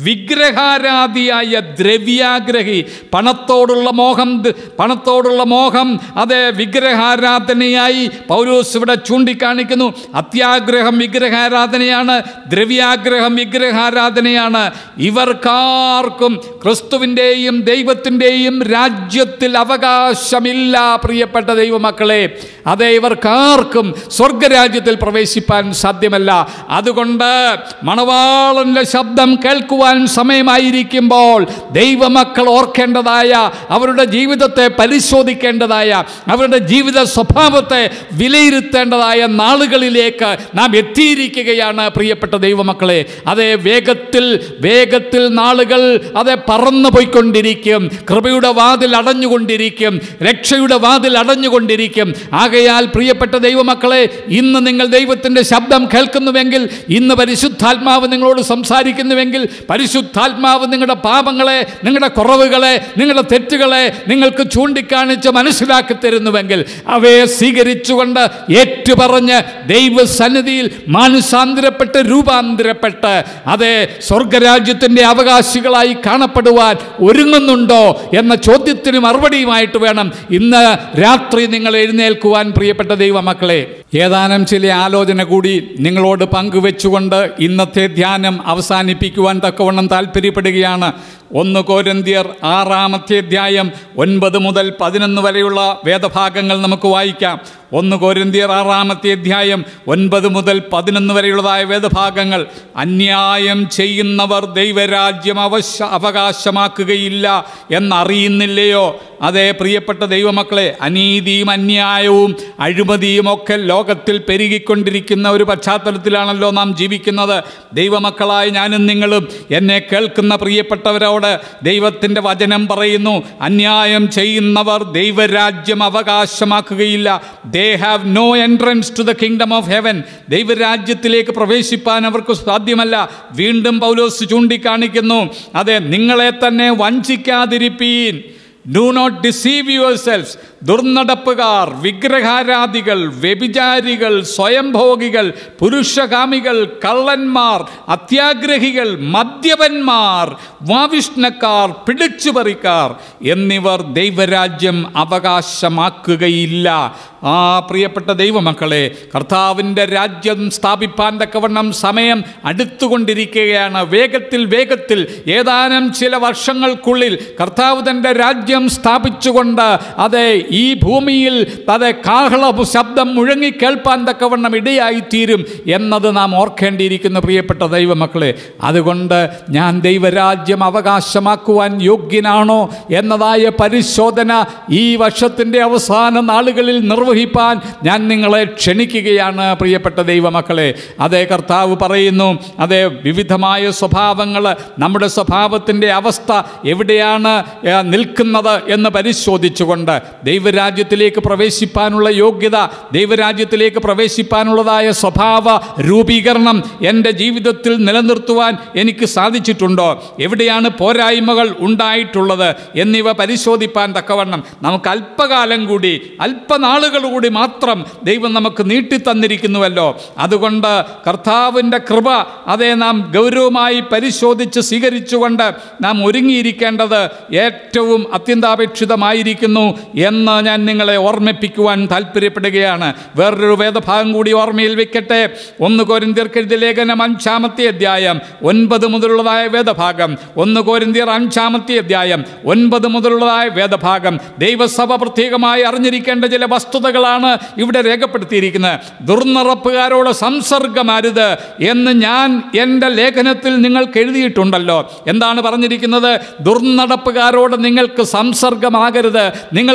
വിഗ്രഹാരാധിയായ ദ്രവ്യാഗ്രഹി പണത്തോടുള്ള മോഹം ദ- പണത്തോടുള്ള മോഹം അത് വിഗ്രഹാരാധനയായി പൗലോസ് ഇവിടെ ചൂണ്ടിക്കാണിക്കുന്നു അത്യാഗ്രഹം വിഗ്രഹാരാധനയാണ് ദ്രവ്യാഗ്രഹം വിഗ്രഹാരാധനയാണ് ഇവർക്കാർക്കും ക്രിസ്തുവിൻ്റെയും ദൈവത്തിൻ്റെയും രാജ്യത്തിൽ അവകാശമില്ല പ്രിയപ്പെട്ട ദൈവമക്കളെ അതെ ഇവർക്കാർക്കും സ്വർഗരാജ്യത്തിൽ പ്രവേശിപ്പാൻ സാധ്യമല്ല അതുകൊണ്ട് മണവാളന്റെ ശബ്ദം കേൾക്കുവാൻ സമയമായിരിക്കുമ്പോൾ ദൈവമക്കൾ ഓർക്കേണ്ടതായ അവരുടെ ജീവിതത്തെ പരിശോധിക്കേണ്ടതായ അവരുടെ ജീവിത സ്വഭാവത്തെ വിലയിരുത്തേണ്ടതായ നാളുകളിലേക്ക് നാം എത്തിയിരിക്കുകയാണ് പ്രിയപ്പെട്ട ദൈവമക്കളെ അതേ വേഗത്തിൽ വേഗത്തിൽ നാളുകൾ അതെ പറന്നു പോയിക്കൊണ്ടിരിക്കും കൃപയുടെ വാതിൽ അടഞ്ഞുകൊണ്ടിരിക്കും രക്ഷയുടെ വാതിൽ അടഞ്ഞുകൊണ്ടിരിക്കും ആകയാൽ പ്രിയപ്പെട്ട ദൈവമക്കളെ ഇന്ന് നിങ്ങൾ ദൈവത്തിൻ്റെ ശബ്ദം കേൾക്കുന്നുവെങ്കിൽ ഇന്ന് പരിശുദ്ധാത്മാവ് നിങ്ങളോട് സംസാരിക്കുന്നുവെങ്കിൽ പരിശുദ്ധാത്മാവ് നിങ്ങളുടെ പാപങ്ങളെ നിങ്ങളുടെ കുറവുകളെ നിങ്ങളുടെ തെറ്റുകളെ നിങ്ങൾക്ക് ചൂണ്ടിക്കാണിച്ച് മനസ്സിലാക്കി തരുന്നുവെങ്കിൽ അവയെ സ്വീകരിച്ചുകൊണ്ട് ഏറ്റുപറഞ്ഞ് ദൈവസന്നിധിയിൽ മാനസാന്തരപ്പെട്ട് രൂപാന്തരപ്പെട്ട് അതെ സ്വർഗരാജ്യത്തിൻ്റെ അവകാശികളായി കാണപ്പെടുവാൻ ഒരുങ്ങുന്നുണ്ടോ എന്ന ചോദ്യത്തിന് മറുപടിയുമായിട്ട് വേണം ഇന്ന് രാത്രി നിങ്ങൾ എഴുന്നേൽക്കുവാൻ പ്രിയപ്പെട്ട ദൈവമക്കളെ ഏതാനും ചില ആലോചന കൂടി നിങ്ങളോട് പങ്കുവെച്ചുകൊണ്ട് ഇന്നത്തെ ധ്യാനം അവസാനിപ്പിക്കുവാൻ തക്കവണ്ണം താല്പര്യപ്പെടുകയാണ് ഒന്ന് കോരന്തിയർ ആറാമത്തെ അധ്യായം ഒൻപത് മുതൽ പതിനൊന്ന് വരെയുള്ള വേദഭാഗങ്ങൾ നമുക്ക് വായിക്കാം ഒന്ന് കോരിന്തിയർ ആറാമത്തെ അധ്യായം ഒൻപത് മുതൽ പതിനൊന്ന് വരെയുള്ളതായ വേദഭാഗങ്ങൾ അന്യായം ചെയ്യുന്നവർ ദൈവരാജ്യം അവശ അവകാശമാക്കുകയില്ല എന്നറിയുന്നില്ലയോ അതേ പ്രിയപ്പെട്ട ദൈവമക്കളെ അനീതിയും അന്യായവും അഴിമതിയും ഒക്കെ ലോകത്തിൽ പെരുകിക്കൊണ്ടിരിക്കുന്ന ഒരു പശ്ചാത്തലത്തിലാണല്ലോ നാം ജീവിക്കുന്നത് ദൈവമക്കളായ ഞാനും നിങ്ങളും എന്നെ കേൾക്കുന്ന പ്രിയപ്പെട്ടവരോട് ദൈവത്തിൻ്റെ വചനം പറയുന്നു അന്യായം ചെയ്യുന്നവർ ദൈവരാജ്യം അവകാശമാക്കുകയില്ല they have no entrance to the kingdom of heaven ദൈവരാജ്യത്തിലേക്ക് പ്രവേശിപ്പാൻ അവർക്ക് സാധ്യമല്ല വീണ്ടും പൗലോസ് ചൂണ്ടിക്കാണിക്കുന്നു അതെ നിങ്ങളെ തന്നെ വഞ്ചിക്കാതിരിപ്പീൻ do not deceive your selves ദുർനടപ്പുകാർ വിഗ്രഹാരാധികൾ വ്യഭിചാരികൾ സ്വയംഭോഗികൾ പുരുഷകാമികൾ കള്ളന്മാർ അത്യാഗ്രഹികൾ മദ്യപന്മാർ വാവിഷ്ണക്കാർ പിടിച്ചുപറിക്കാർ എന്നിവർ ദൈവരാജ്യം അവകാശമാക്കുകയില്ല ആ പ്രിയപ്പെട്ട ദൈവമക്കളെ കർത്താവിൻ്റെ രാജ്യം സ്ഥാപിപ്പാൻ തക്കവണ്ണം സമയം അടുത്തുകൊണ്ടിരിക്കുകയാണ് വേഗത്തിൽ വേഗത്തിൽ ഏതാനും ചില വർഷങ്ങൾക്കുള്ളിൽ കർത്താവ് തൻ്റെ രാജ്യം സ്ഥാപിച്ചുകൊണ്ട് അതെ ഈ ഭൂമിയിൽ അതെ കാഹള ശബ്ദം മുഴങ്ങി കേൾപ്പാൻ തക്കവണ്ണം ഇടയായിത്തീരും എന്നത് നാം ഓർക്കേണ്ടിയിരിക്കുന്നു പ്രിയപ്പെട്ട ദൈവമക്കളെ അതുകൊണ്ട് ഞാൻ ദൈവരാജ്യം അവകാശമാക്കുവാൻ യോഗ്യനാണോ എന്നതായ പരിശോധന ഈ വർഷത്തിൻ്റെ അവസാന നാളുകളിൽ നിർവഹിപ്പാൻ ഞാൻ നിങ്ങളെ ക്ഷണിക്കുകയാണ് പ്രിയപ്പെട്ട ദൈവമക്കളെ അതേ കർത്താവ് പറയുന്നു അതേ വിവിധമായ സ്വഭാവങ്ങൾ നമ്മുടെ സ്വഭാവത്തിൻ്റെ അവസ്ഥ എവിടെയാണ് ഏ, നിൽക്കുന്നത് എന്ന് പരിശോധിച്ചുകൊണ്ട് ദൈവരാജ്യത്തിലേക്ക് പ്രവേശിപ്പാനുള്ള യോഗ്യത ദൈവരാജ്യത്തിലേക്ക് പ്രവേശിപ്പാനുള്ളതായ സ്വഭാവ രൂപീകരണം എൻ്റെ ജീവിതത്തിൽ നിലനിർത്തുവാൻ എനിക്ക് സാധിച്ചിട്ടുണ്ടോ എവിടെയാണ് പോരായ്മകൾ ഉണ്ടായിട്ടുള്ളത് എന്നിവ പരിശോധിപ്പാൻ തക്കവണ്ണം നമുക്ക് അല്പകാലം കൂടി അല്പനാളുകൾ കൂടി മാത്രം ദൈവം നമുക്ക് നീട്ടിത്തന്നിരിക്കുന്നുവല്ലോ അതുകൊണ്ട് കർത്താവിൻ്റെ കൃപ അതേ നാം ഗൗരവമായി പരിശോധിച്ച് സ്വീകരിച്ചുകൊണ്ട് നാം ഒരുങ്ങിയിരിക്കേണ്ടത് ഏറ്റവും അത്യന്താപേക്ഷിതമായിരിക്കുന്നു എന്ന് ഞാൻ നിങ്ങളെ ഓർമ്മിപ്പിക്കുവാൻ താല്പര്യപ്പെടുകയാണ് വേറൊരു വേദഭാഗം കൂടി ഓർമ്മയിൽ വെക്കട്ടെ ഒന്ന് കോരിന്തിയർക്കെഴുതിയ ലേഖനം അഞ്ചാമത്തെ അധ്യായം ഒൻപത് മുതലുള്ളതായ വേദഭാഗം ഒന്ന് കോരിന്തിയർ അഞ്ചാമത്തെ അധ്യായം ഒൻപത് മുതലുള്ളതായ വേദഭാഗം ദൈവസഭ പ്രത്യേകമായി അറിഞ്ഞിരിക്കേണ്ട ചില വസ്തുതകളാണ് ഇവിടെ രേഖപ്പെടുത്തിയിരിക്കുന്നത് ദുർനറപ്പുകാരോട് സംസർഗമരുത് എന്ന് ഞാൻ എൻ്റെ ലേഖനത്തിൽ നിങ്ങൾക്ക് എഴുതിയിട്ടുണ്ടല്ലോ എന്താണ് പറഞ്ഞിരിക്കുന്നത് ദുർനടപ്പുകാരോട് നിങ്ങൾക്ക് സംസർഗമാകരുത് നിങ്ങൾക്ക് കൂട്ട്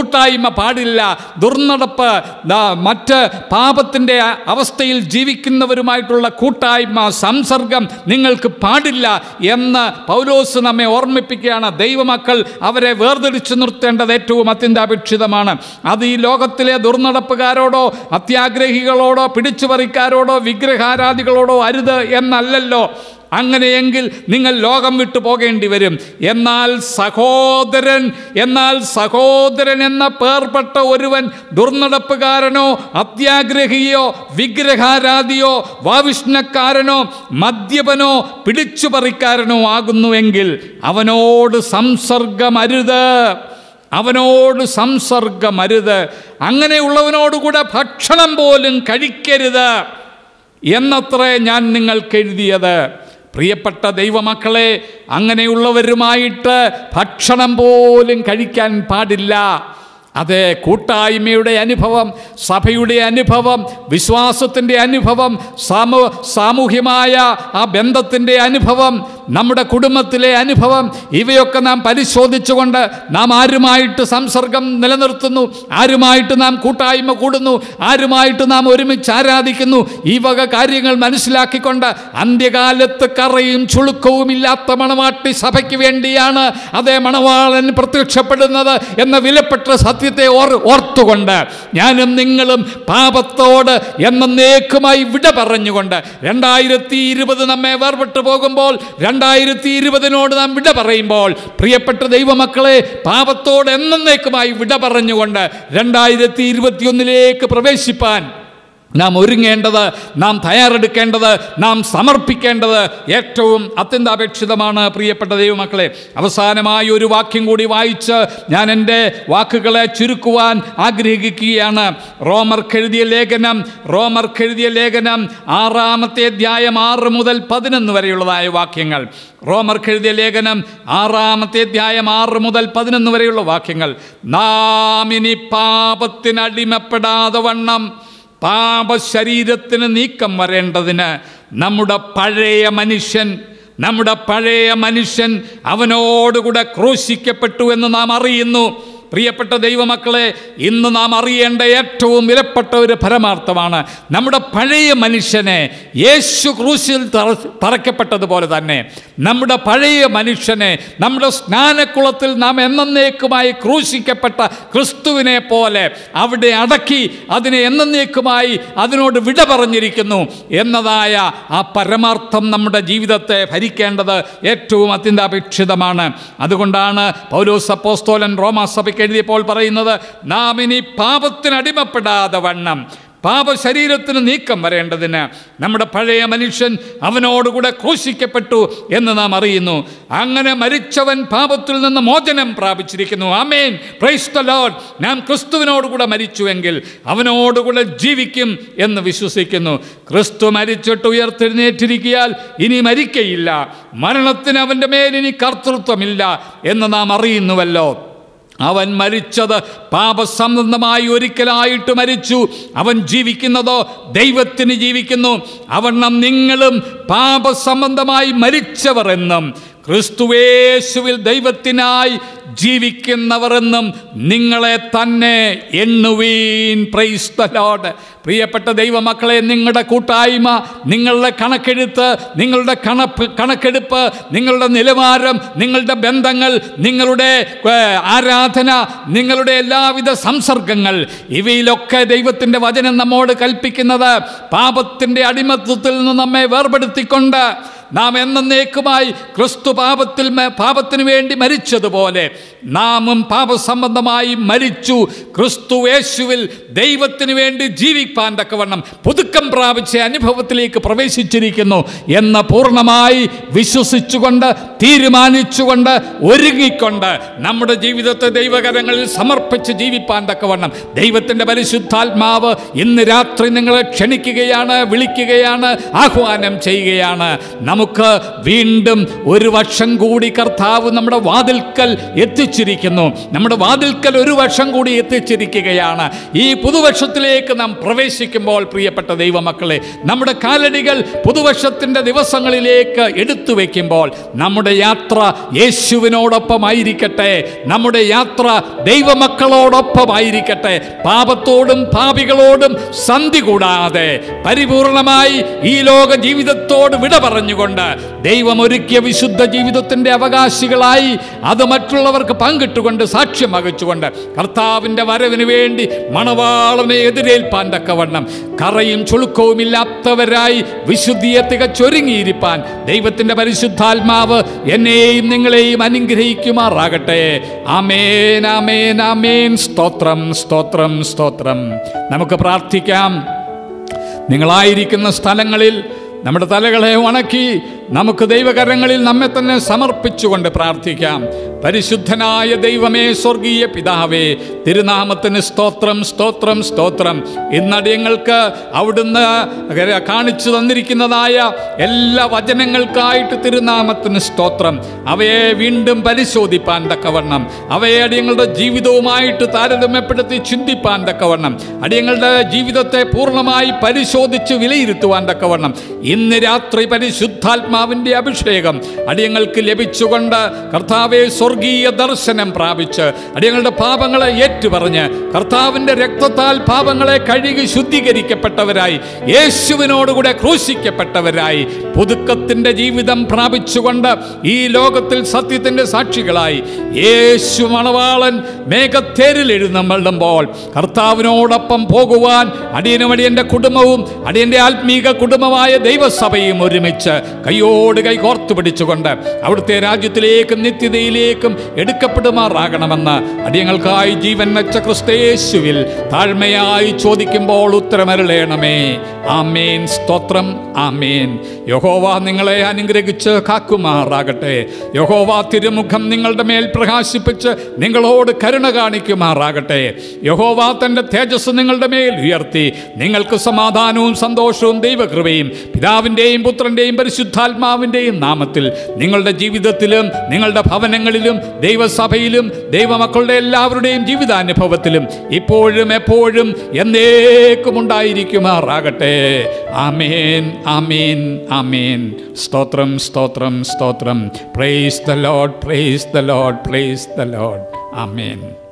കൂട്ടായ്മ പാടില്ല ദുർനടപ്പ് ദാ മറ്റ് പാപത്തിൻ്റെ അവസ്ഥയിൽ ജീവിക്കുന്നവരുമായിട്ടുള്ള കൂട്ടായ്മ സംസർഗം നിങ്ങൾക്ക് പാടില്ല എന്ന് പൗലോസ് നമ്മെ ഓർമ്മിപ്പിക്കുകയാണ് ദൈവമക്കൾ അവരെ വേർതിരിച്ചു നിർത്തേണ്ടത് ഏറ്റവും അത്യന്താപേക്ഷിതമാണ് അത് ഈ ലോകത്തിലെ ദുർനടപ്പുകാരോടോ അത്യാഗ്രഹികളോടോ പിടിച്ചുപറിക്കാരോടോ വിഗ്രഹാരാധികളോടോ അരുത് എന്നല്ലല്ലോ അങ്ങനെയെങ്കിൽ നിങ്ങൾ ലോകം വിട്ടു പോകേണ്ടി വരും എന്നാൽ സഹോദരൻ എന്നാൽ സഹോദരൻ എന്ന പേർപ്പെട്ട ഒരുവൻ ദുർനടപ്പുകാരനോ അത്യാഗ്രഹിയോ വിഗ്രഹാരാധിയോ വാവിഷ്ണക്കാരനോ മദ്യപനോ പിടിച്ചുപറിക്കാരനോ ആകുന്നുവെങ്കിൽ അവനോട് സംസർഗമരുത് അവനോട് സംസർഗമരുത് അങ്ങനെയുള്ളവനോടുകൂടെ ഭക്ഷണം പോലും കഴിക്കരുത് എന്നത്രേ ഞാൻ നിങ്ങൾക്ക് എഴുതിയത് പ്രിയപ്പെട്ട ദൈവമക്കളെ അങ്ങനെയുള്ളവരുമായിട്ട് ഭക്ഷണം പോലും കഴിക്കാൻ പാടില്ല അതെ കൂട്ടായ്മയുടെ അനുഭവം സഭയുടെ അനുഭവം വിശ്വാസത്തിൻ്റെ അനുഭവം സാമൂ സാമൂഹ്യമായ ആ ബന്ധത്തിൻ്റെ അനുഭവം നമ്മുടെ കുടുംബത്തിലെ അനുഭവം ഇവയൊക്കെ നാം പരിശോധിച്ചുകൊണ്ട് നാം ആരുമായിട്ട് സംസർഗം നിലനിർത്തുന്നു ആരുമായിട്ട് നാം കൂട്ടായ്മ കൂടുന്നു ആരുമായിട്ട് നാം ഒരുമിച്ച് ആരാധിക്കുന്നു ഈ വക കാര്യങ്ങൾ മനസ്സിലാക്കിക്കൊണ്ട് അന്ത്യകാലത്ത് കറയും ചുളുക്കവും ഇല്ലാത്ത മണവാട്ടി സഭയ്ക്ക് വേണ്ടിയാണ് അതേ മണവാളൻ പ്രത്യക്ഷപ്പെടുന്നത് എന്ന വിലപ്പെട്ട സത്യത്തെ ഓർ ഓർത്തുകൊണ്ട് ഞാനും നിങ്ങളും പാപത്തോട് എന്നേക്കുമായി വിട പറഞ്ഞുകൊണ്ട് രണ്ടായിരത്തി ഇരുപത് നമ്മെ വേർപെട്ടു പോകുമ്പോൾ രണ്ടായിരത്തി ഇരുപതിനോട് നാം വിട പറയുമ്പോൾ പ്രിയപ്പെട്ട ദൈവമക്കളെ പാപത്തോട് എന്നേക്കുമായി വിട പറഞ്ഞുകൊണ്ട് രണ്ടായിരത്തി ഇരുപത്തിയൊന്നിലേക്ക് പ്രവേശിപ്പാൻ നാം ഒരുങ്ങേണ്ടത് നാം തയ്യാറെടുക്കേണ്ടത് നാം സമർപ്പിക്കേണ്ടത് ഏറ്റവും അത്യന്താപേക്ഷിതമാണ് പ്രിയപ്പെട്ട ദൈവമക്കളെ അവസാനമായി ഒരു വാക്യം കൂടി വായിച്ച് ഞാൻ എൻ്റെ വാക്കുകളെ ചുരുക്കുവാൻ ആഗ്രഹിക്കുകയാണ് റോമർക്കെഴുതിയ ലേഖനം റോമർക്കെഴുതിയ ലേഖനം ആറാമത്തെ അധ്യായം ആറ് മുതൽ പതിനൊന്ന് വരെയുള്ളതായ വാക്യങ്ങൾ റോമർക്കെഴുതിയ ലേഖനം ആറാമത്തെ അധ്യായം ആറ് മുതൽ പതിനൊന്ന് വരെയുള്ള വാക്യങ്ങൾ നാം ഇനി പാപത്തിനടിമപ്പെടാതെ വണ്ണം പാപശരീരത്തിന് നീക്കം വരേണ്ടതിന് നമ്മുടെ പഴയ മനുഷ്യൻ നമ്മുടെ പഴയ മനുഷ്യൻ അവനോടുകൂടെ ക്രൂശിക്കപ്പെട്ടു എന്ന് നാം അറിയുന്നു പ്രിയപ്പെട്ട ദൈവമക്കളെ ഇന്ന് നാം അറിയേണ്ട ഏറ്റവും വിലപ്പെട്ട ഒരു പരമാർത്ഥമാണ് നമ്മുടെ പഴയ മനുഷ്യനെ യേശു ക്രൂശിൽ തറ- തറയ്ക്കപ്പെട്ടതുപോലെ തന്നെ നമ്മുടെ പഴയ മനുഷ്യനെ നമ്മുടെ സ്നാനക്കുളത്തിൽ നാം എന്നേക്കുമായി ക്രൂശിക്കപ്പെട്ട ക്രിസ്തുവിനെ പോലെ അവിടെ അടക്കി അതിനെ എന്നേക്കുമായി അതിനോട് വിട പറഞ്ഞിരിക്കുന്നു എന്നതായ ആ പരമാർത്ഥം നമ്മുടെ ജീവിതത്തെ ഭരിക്കേണ്ടത് ഏറ്റവും അത്യന്താപേക്ഷിതമാണ് അതുകൊണ്ടാണ് പൗലോസ് അപ്പോസ്തോലൻ റോമാസഭയ്ക്ക് എഴുതിയപ്പോൾ പറയുന്നത് നാം ഇനി പാപത്തിന് അടിമപ്പെടാതെ വണ്ണം പാപശരീരത്തിന് നീക്കം വരേണ്ടതിന് നമ്മുടെ പഴയ മനുഷ്യൻ അവനോടുകൂടെ ക്രൂശിക്കപ്പെട്ടു എന്ന് നാം അറിയുന്നു അങ്ങനെ മരിച്ചവൻ പാപത്തിൽ നിന്ന് മോചനം പ്രാപിച്ചിരിക്കുന്നു ആമേൻ പ്രൈസ് ദ ലോർഡ് നാം ക്രിസ്തുവിനോടുകൂടെ മരിച്ചുവെങ്കിൽ അവനോടുകൂടെ ജീവിക്കും എന്ന് വിശ്വസിക്കുന്നു ക്രിസ്തു മരിച്ചിട്ട് ഉയർത്തെഴുന്നേറ്റിരിക്കിയാൽ ഇനി മരിക്കയില്ല മരണത്തിന് അവൻ്റെ മേൽ ഇനി കർത്തൃത്വമില്ല എന്ന് നാം അറിയുന്നുവല്ലോ അവൻ മരിച്ചത് പാപസംബന്ധമായി ഒരിക്കലായിട്ട് മരിച്ചു അവൻ ജീവിക്കുന്നതോ ദൈവത്തിന് ജീവിക്കുന്നു അവണ്ണം നിങ്ങളും പാപസംബന്ധമായി മരിച്ചവർ എന്നും ക്രിസ്തുവേശുവിൽ ദൈവത്തിനായി ജീവിക്കുന്നവർ എന്നും നിങ്ങളെ തന്നെ എണ്ണുവീൻ പ്രൈസ് ദ ലോർഡ് പ്രിയപ്പെട്ട ദൈവമക്കളെ നിങ്ങളുടെ കൂട്ടായ്മ നിങ്ങളുടെ കണക്കെഴുത്ത് നിങ്ങളുടെ കണപ്പ് കണക്കെടുപ്പ് നിങ്ങളുടെ നിലവാരം നിങ്ങളുടെ ബന്ധങ്ങൾ നിങ്ങളുടെ ഏർ, ആരാധന നിങ്ങളുടെ എല്ലാവിധ സംസർഗങ്ങൾ ഇവയിലൊക്കെ ദൈവത്തിൻ്റെ വചനം നമ്മോട് കൽപ്പിക്കുന്നത് പാപത്തിൻ്റെ അടിമത്വത്തിൽ നിന്ന് നമ്മെ വേർപെടുത്തിക്കൊണ്ട് നാം എന്നേക്കുമായി ക്രിസ്തു പാപത്തിൽ മ- പാപത്തിനു വേണ്ടി മരിച്ചതുപോലെ നാമും പാപസംബന്ധമായി മരിച്ചു ക്രിസ്തു യേശുവിൽ ദൈവത്തിന് വേണ്ടി ജീവിപ്പാൻ തക്കവണ്ണം പുതുക്കം പ്രാപിച്ച അനുഭവത്തിലേക്ക് പ്രവേശിച്ചിരിക്കുന്നു എന്ന് പൂർണ്ണമായി വിശ്വസിച്ചുകൊണ്ട് തീരുമാനിച്ചുകൊണ്ട് ഒരുങ്ങിക്കൊണ്ട് നമ്മുടെ ജീവിതത്തെ ദൈവകരങ്ങളിൽ സമർപ്പിച്ച് ജീവിപ്പാൻ തക്കവണ്ണം ദൈവത്തിൻ്റെ പരിശുദ്ധാത്മാവ് ഇന്ന് രാത്രി നിങ്ങളെ ക്ഷണിക്കുകയാണ് വിളിക്കുകയാണ് ആഹ്വാനം ചെയ്യുകയാണ് നമുക്ക് വീണ്ടും ഒരു വർഷം കൂടി കർത്താവ് നമ്മുടെ വാതിൽക്കൽ എത്തിച്ചിരിക്കുന്നു നമ്മുടെ വാതിൽക്കൽ ഒരു വർഷം കൂടി എത്തിച്ചിരിക്കുകയാണ് ഈ പുതുവർഷത്തിലേക്ക് നാം പ്രവേശിക്കുമ്പോൾ പ്രിയപ്പെട്ട ദൈവമക്കളെ നമ്മുടെ കാലടികൾ പുതുവർഷത്തിൻ്റെ ദിവസങ്ങളിലേക്ക് എടുത്തു വയ്ക്കുമ്പോൾ നമ്മുടെ യാത്ര യേശുവിനോടൊപ്പമായിരിക്കട്ടെ നമ്മുടെ യാത്ര ദൈവമക്കളോടൊപ്പമായിരിക്കട്ടെ പാപത്തോടും പാപികളോടും സന്ധി കൂടാതെ പരിപൂർണമായി ഈ ലോക ജീവിതത്തോട് വിട പറഞ്ഞുകൊണ്ട് ദൈവം ഒരുക്കിയ വിശുദ്ധ ജീവിതത്തിൻ്റെ അവകാശികളായി അത് മറ്റുള്ളവർക്ക് പങ്കിട്ടുകൊണ്ട് സാക്ഷ്യം വഹിച്ചുകൊണ്ട് കർത്താവിൻ്റെ വരവിന് വേണ്ടി മണവാളനെ എതിരേൽപ്പാൻ തക്കവണ്ണം കറയും ചുളുക്കവും ഇല്ലാത്തവരായി വിശുദ്ധിയെ തികച്ചൊരുങ്ങിയിരിപ്പാൻ ദൈവത്തിൻ്റെ പരിശുദ്ധാത്മാവ് എന്നെയും നിങ്ങളെയും അനുഗ്രഹിക്കുമാറാകട്ടെ ആമേൻ ആമേൻ ആമേൻ സ്തോത്രം സ്തോത്രം സ്തോത്രം നമുക്ക് പ്രാർത്ഥിക്കാം നിങ്ങളായിരിക്കുന്ന സ്ഥലങ്ങളിൽ നമ്മുടെ തലകളെ ഉണക്കി നമുക്ക് ദൈവകരങ്ങളിൽ നമ്മെ തന്നെ സമർപ്പിച്ചുകൊണ്ട് പ്രാർത്ഥിക്കാം പരിശുദ്ധനായ ദൈവമേ സ്വർഗീയ പിതാവേ തിരുനാമത്തിന് സ്തോത്രം സ്തോത്രം സ്തോത്രം ഇന്നടിയങ്ങൾക്ക് അവിടുന്ന് കാണിച്ചു തന്നിരിക്കുന്നതായ എല്ലാ വചനങ്ങൾക്കായിട്ട് തിരുനാമത്തിന് സ്തോത്രം അവയെ വീണ്ടും പരിശോധിപ്പാൻ തക്കവണ്ണം അവയെ അടിയങ്ങളുടെ ജീവിതവുമായിട്ട് താരതമ്യപ്പെടുത്തി ചിന്തിപ്പാൻ തക്കവണ്ണം അടിയങ്ങളുടെ ജീവിതത്തെ പൂർണ്ണമായി പരിശോധിച്ച് വിലയിരുത്തുവാൻ തക്കവണ്ണം ഇന്ന് രാത്രി പരിശുദ്ധാത്മാവിൻ്റെ അഭിഷേകം അടിയങ്ങൾക്ക് ലഭിച്ചുകൊണ്ട് കർത്താവെ സ്വർഗീയ ദർശനം പ്രാപിച്ച് അടിയങ്ങളുടെ പാപങ്ങളെ ഏറ്റുപറഞ്ഞ് കർത്താവിൻ്റെ രക്തത്താൽ പാപങ്ങളെ കഴുകി ശുദ്ധീകരിക്കപ്പെട്ടവരായി യേശുവിനോടുകൂടെ ക്രൂശിക്കപ്പെട്ടവരായി പുതുക്കത്തിൻ്റെ ജീവിതം പ്രാപിച്ചുകൊണ്ട് ഈ ലോകത്തിൽ സത്യത്തിൻ്റെ സാക്ഷികളായി യേശു മണവാളൻ മേഘത്തേരിൽ എഴുന്നള്ളുമ്പോൾ കർത്താവിനോടൊപ്പം പോകുവാൻ അടിയനും അടിയൻ്റെ കുടുംബവും അടിയൻ്റെ ആത്മീക കുടുംബമായ ദൈവസഭയും ഒരുമിച്ച് കൈയോട് കൈ കോർത്തു പിടിച്ചുകൊണ്ട് അവിടുത്തെ രാജ്യത്തിലേക്കും നിത്യതയിലേക്കും എടുക്കപ്പെടുമാറാകണമെന്ന് അടിയങ്ങൾക്കായി ജീവൻ വെച്ച ക്രിസ്തയേശുവിൽ താഴ്മയായി ചോദിക്കുമ്പോൾ ഉത്തരമരുളേണമേ ആമേൻ സ്തോത്രം ആമേൻ യഹോവ നിങ്ങളെ അനുഗ്രഹിച്ച് കാക്കുമാറാകട്ടെ യഹോവ തിരുമുഖം നിങ്ങളുടെ മേൽ പ്രകാശിപ്പിച്ച് നിങ്ങളോട് കരുണ കാണിക്കുമാറാകട്ടെ യഹോവ തൻ്റെ തേജസ് നിങ്ങളുടെ മേൽ ഉയർത്തി നിങ്ങൾക്ക് സമാധാനവും സന്തോഷവും ദൈവകൃപയും പിതാവിൻ്റെയും പുത്രൻ്റെയും പരിശുദ്ധാത്മാവിൻ്റെയും നാമത്തിൽ നിങ്ങളുടെ ജീവിതത്തിലും നിങ്ങളുടെ ഭവനങ്ങളിലും ദൈവസഭയിലും ദൈവമക്കളുടെ എല്ലാവരുടെയും ജീവിതാനുഭവത്തിലും ഇപ്പോഴും എപ്പോഴും എന്നേക്കും ഉണ്ടായിരിക്കുമാറാകട്ടെ ആമേൻ ആമേൻ ആമേൻ സ്തോത്രം സ്തോത്രം സ്തോത്രം praise the lord praise the lord praise the lord amen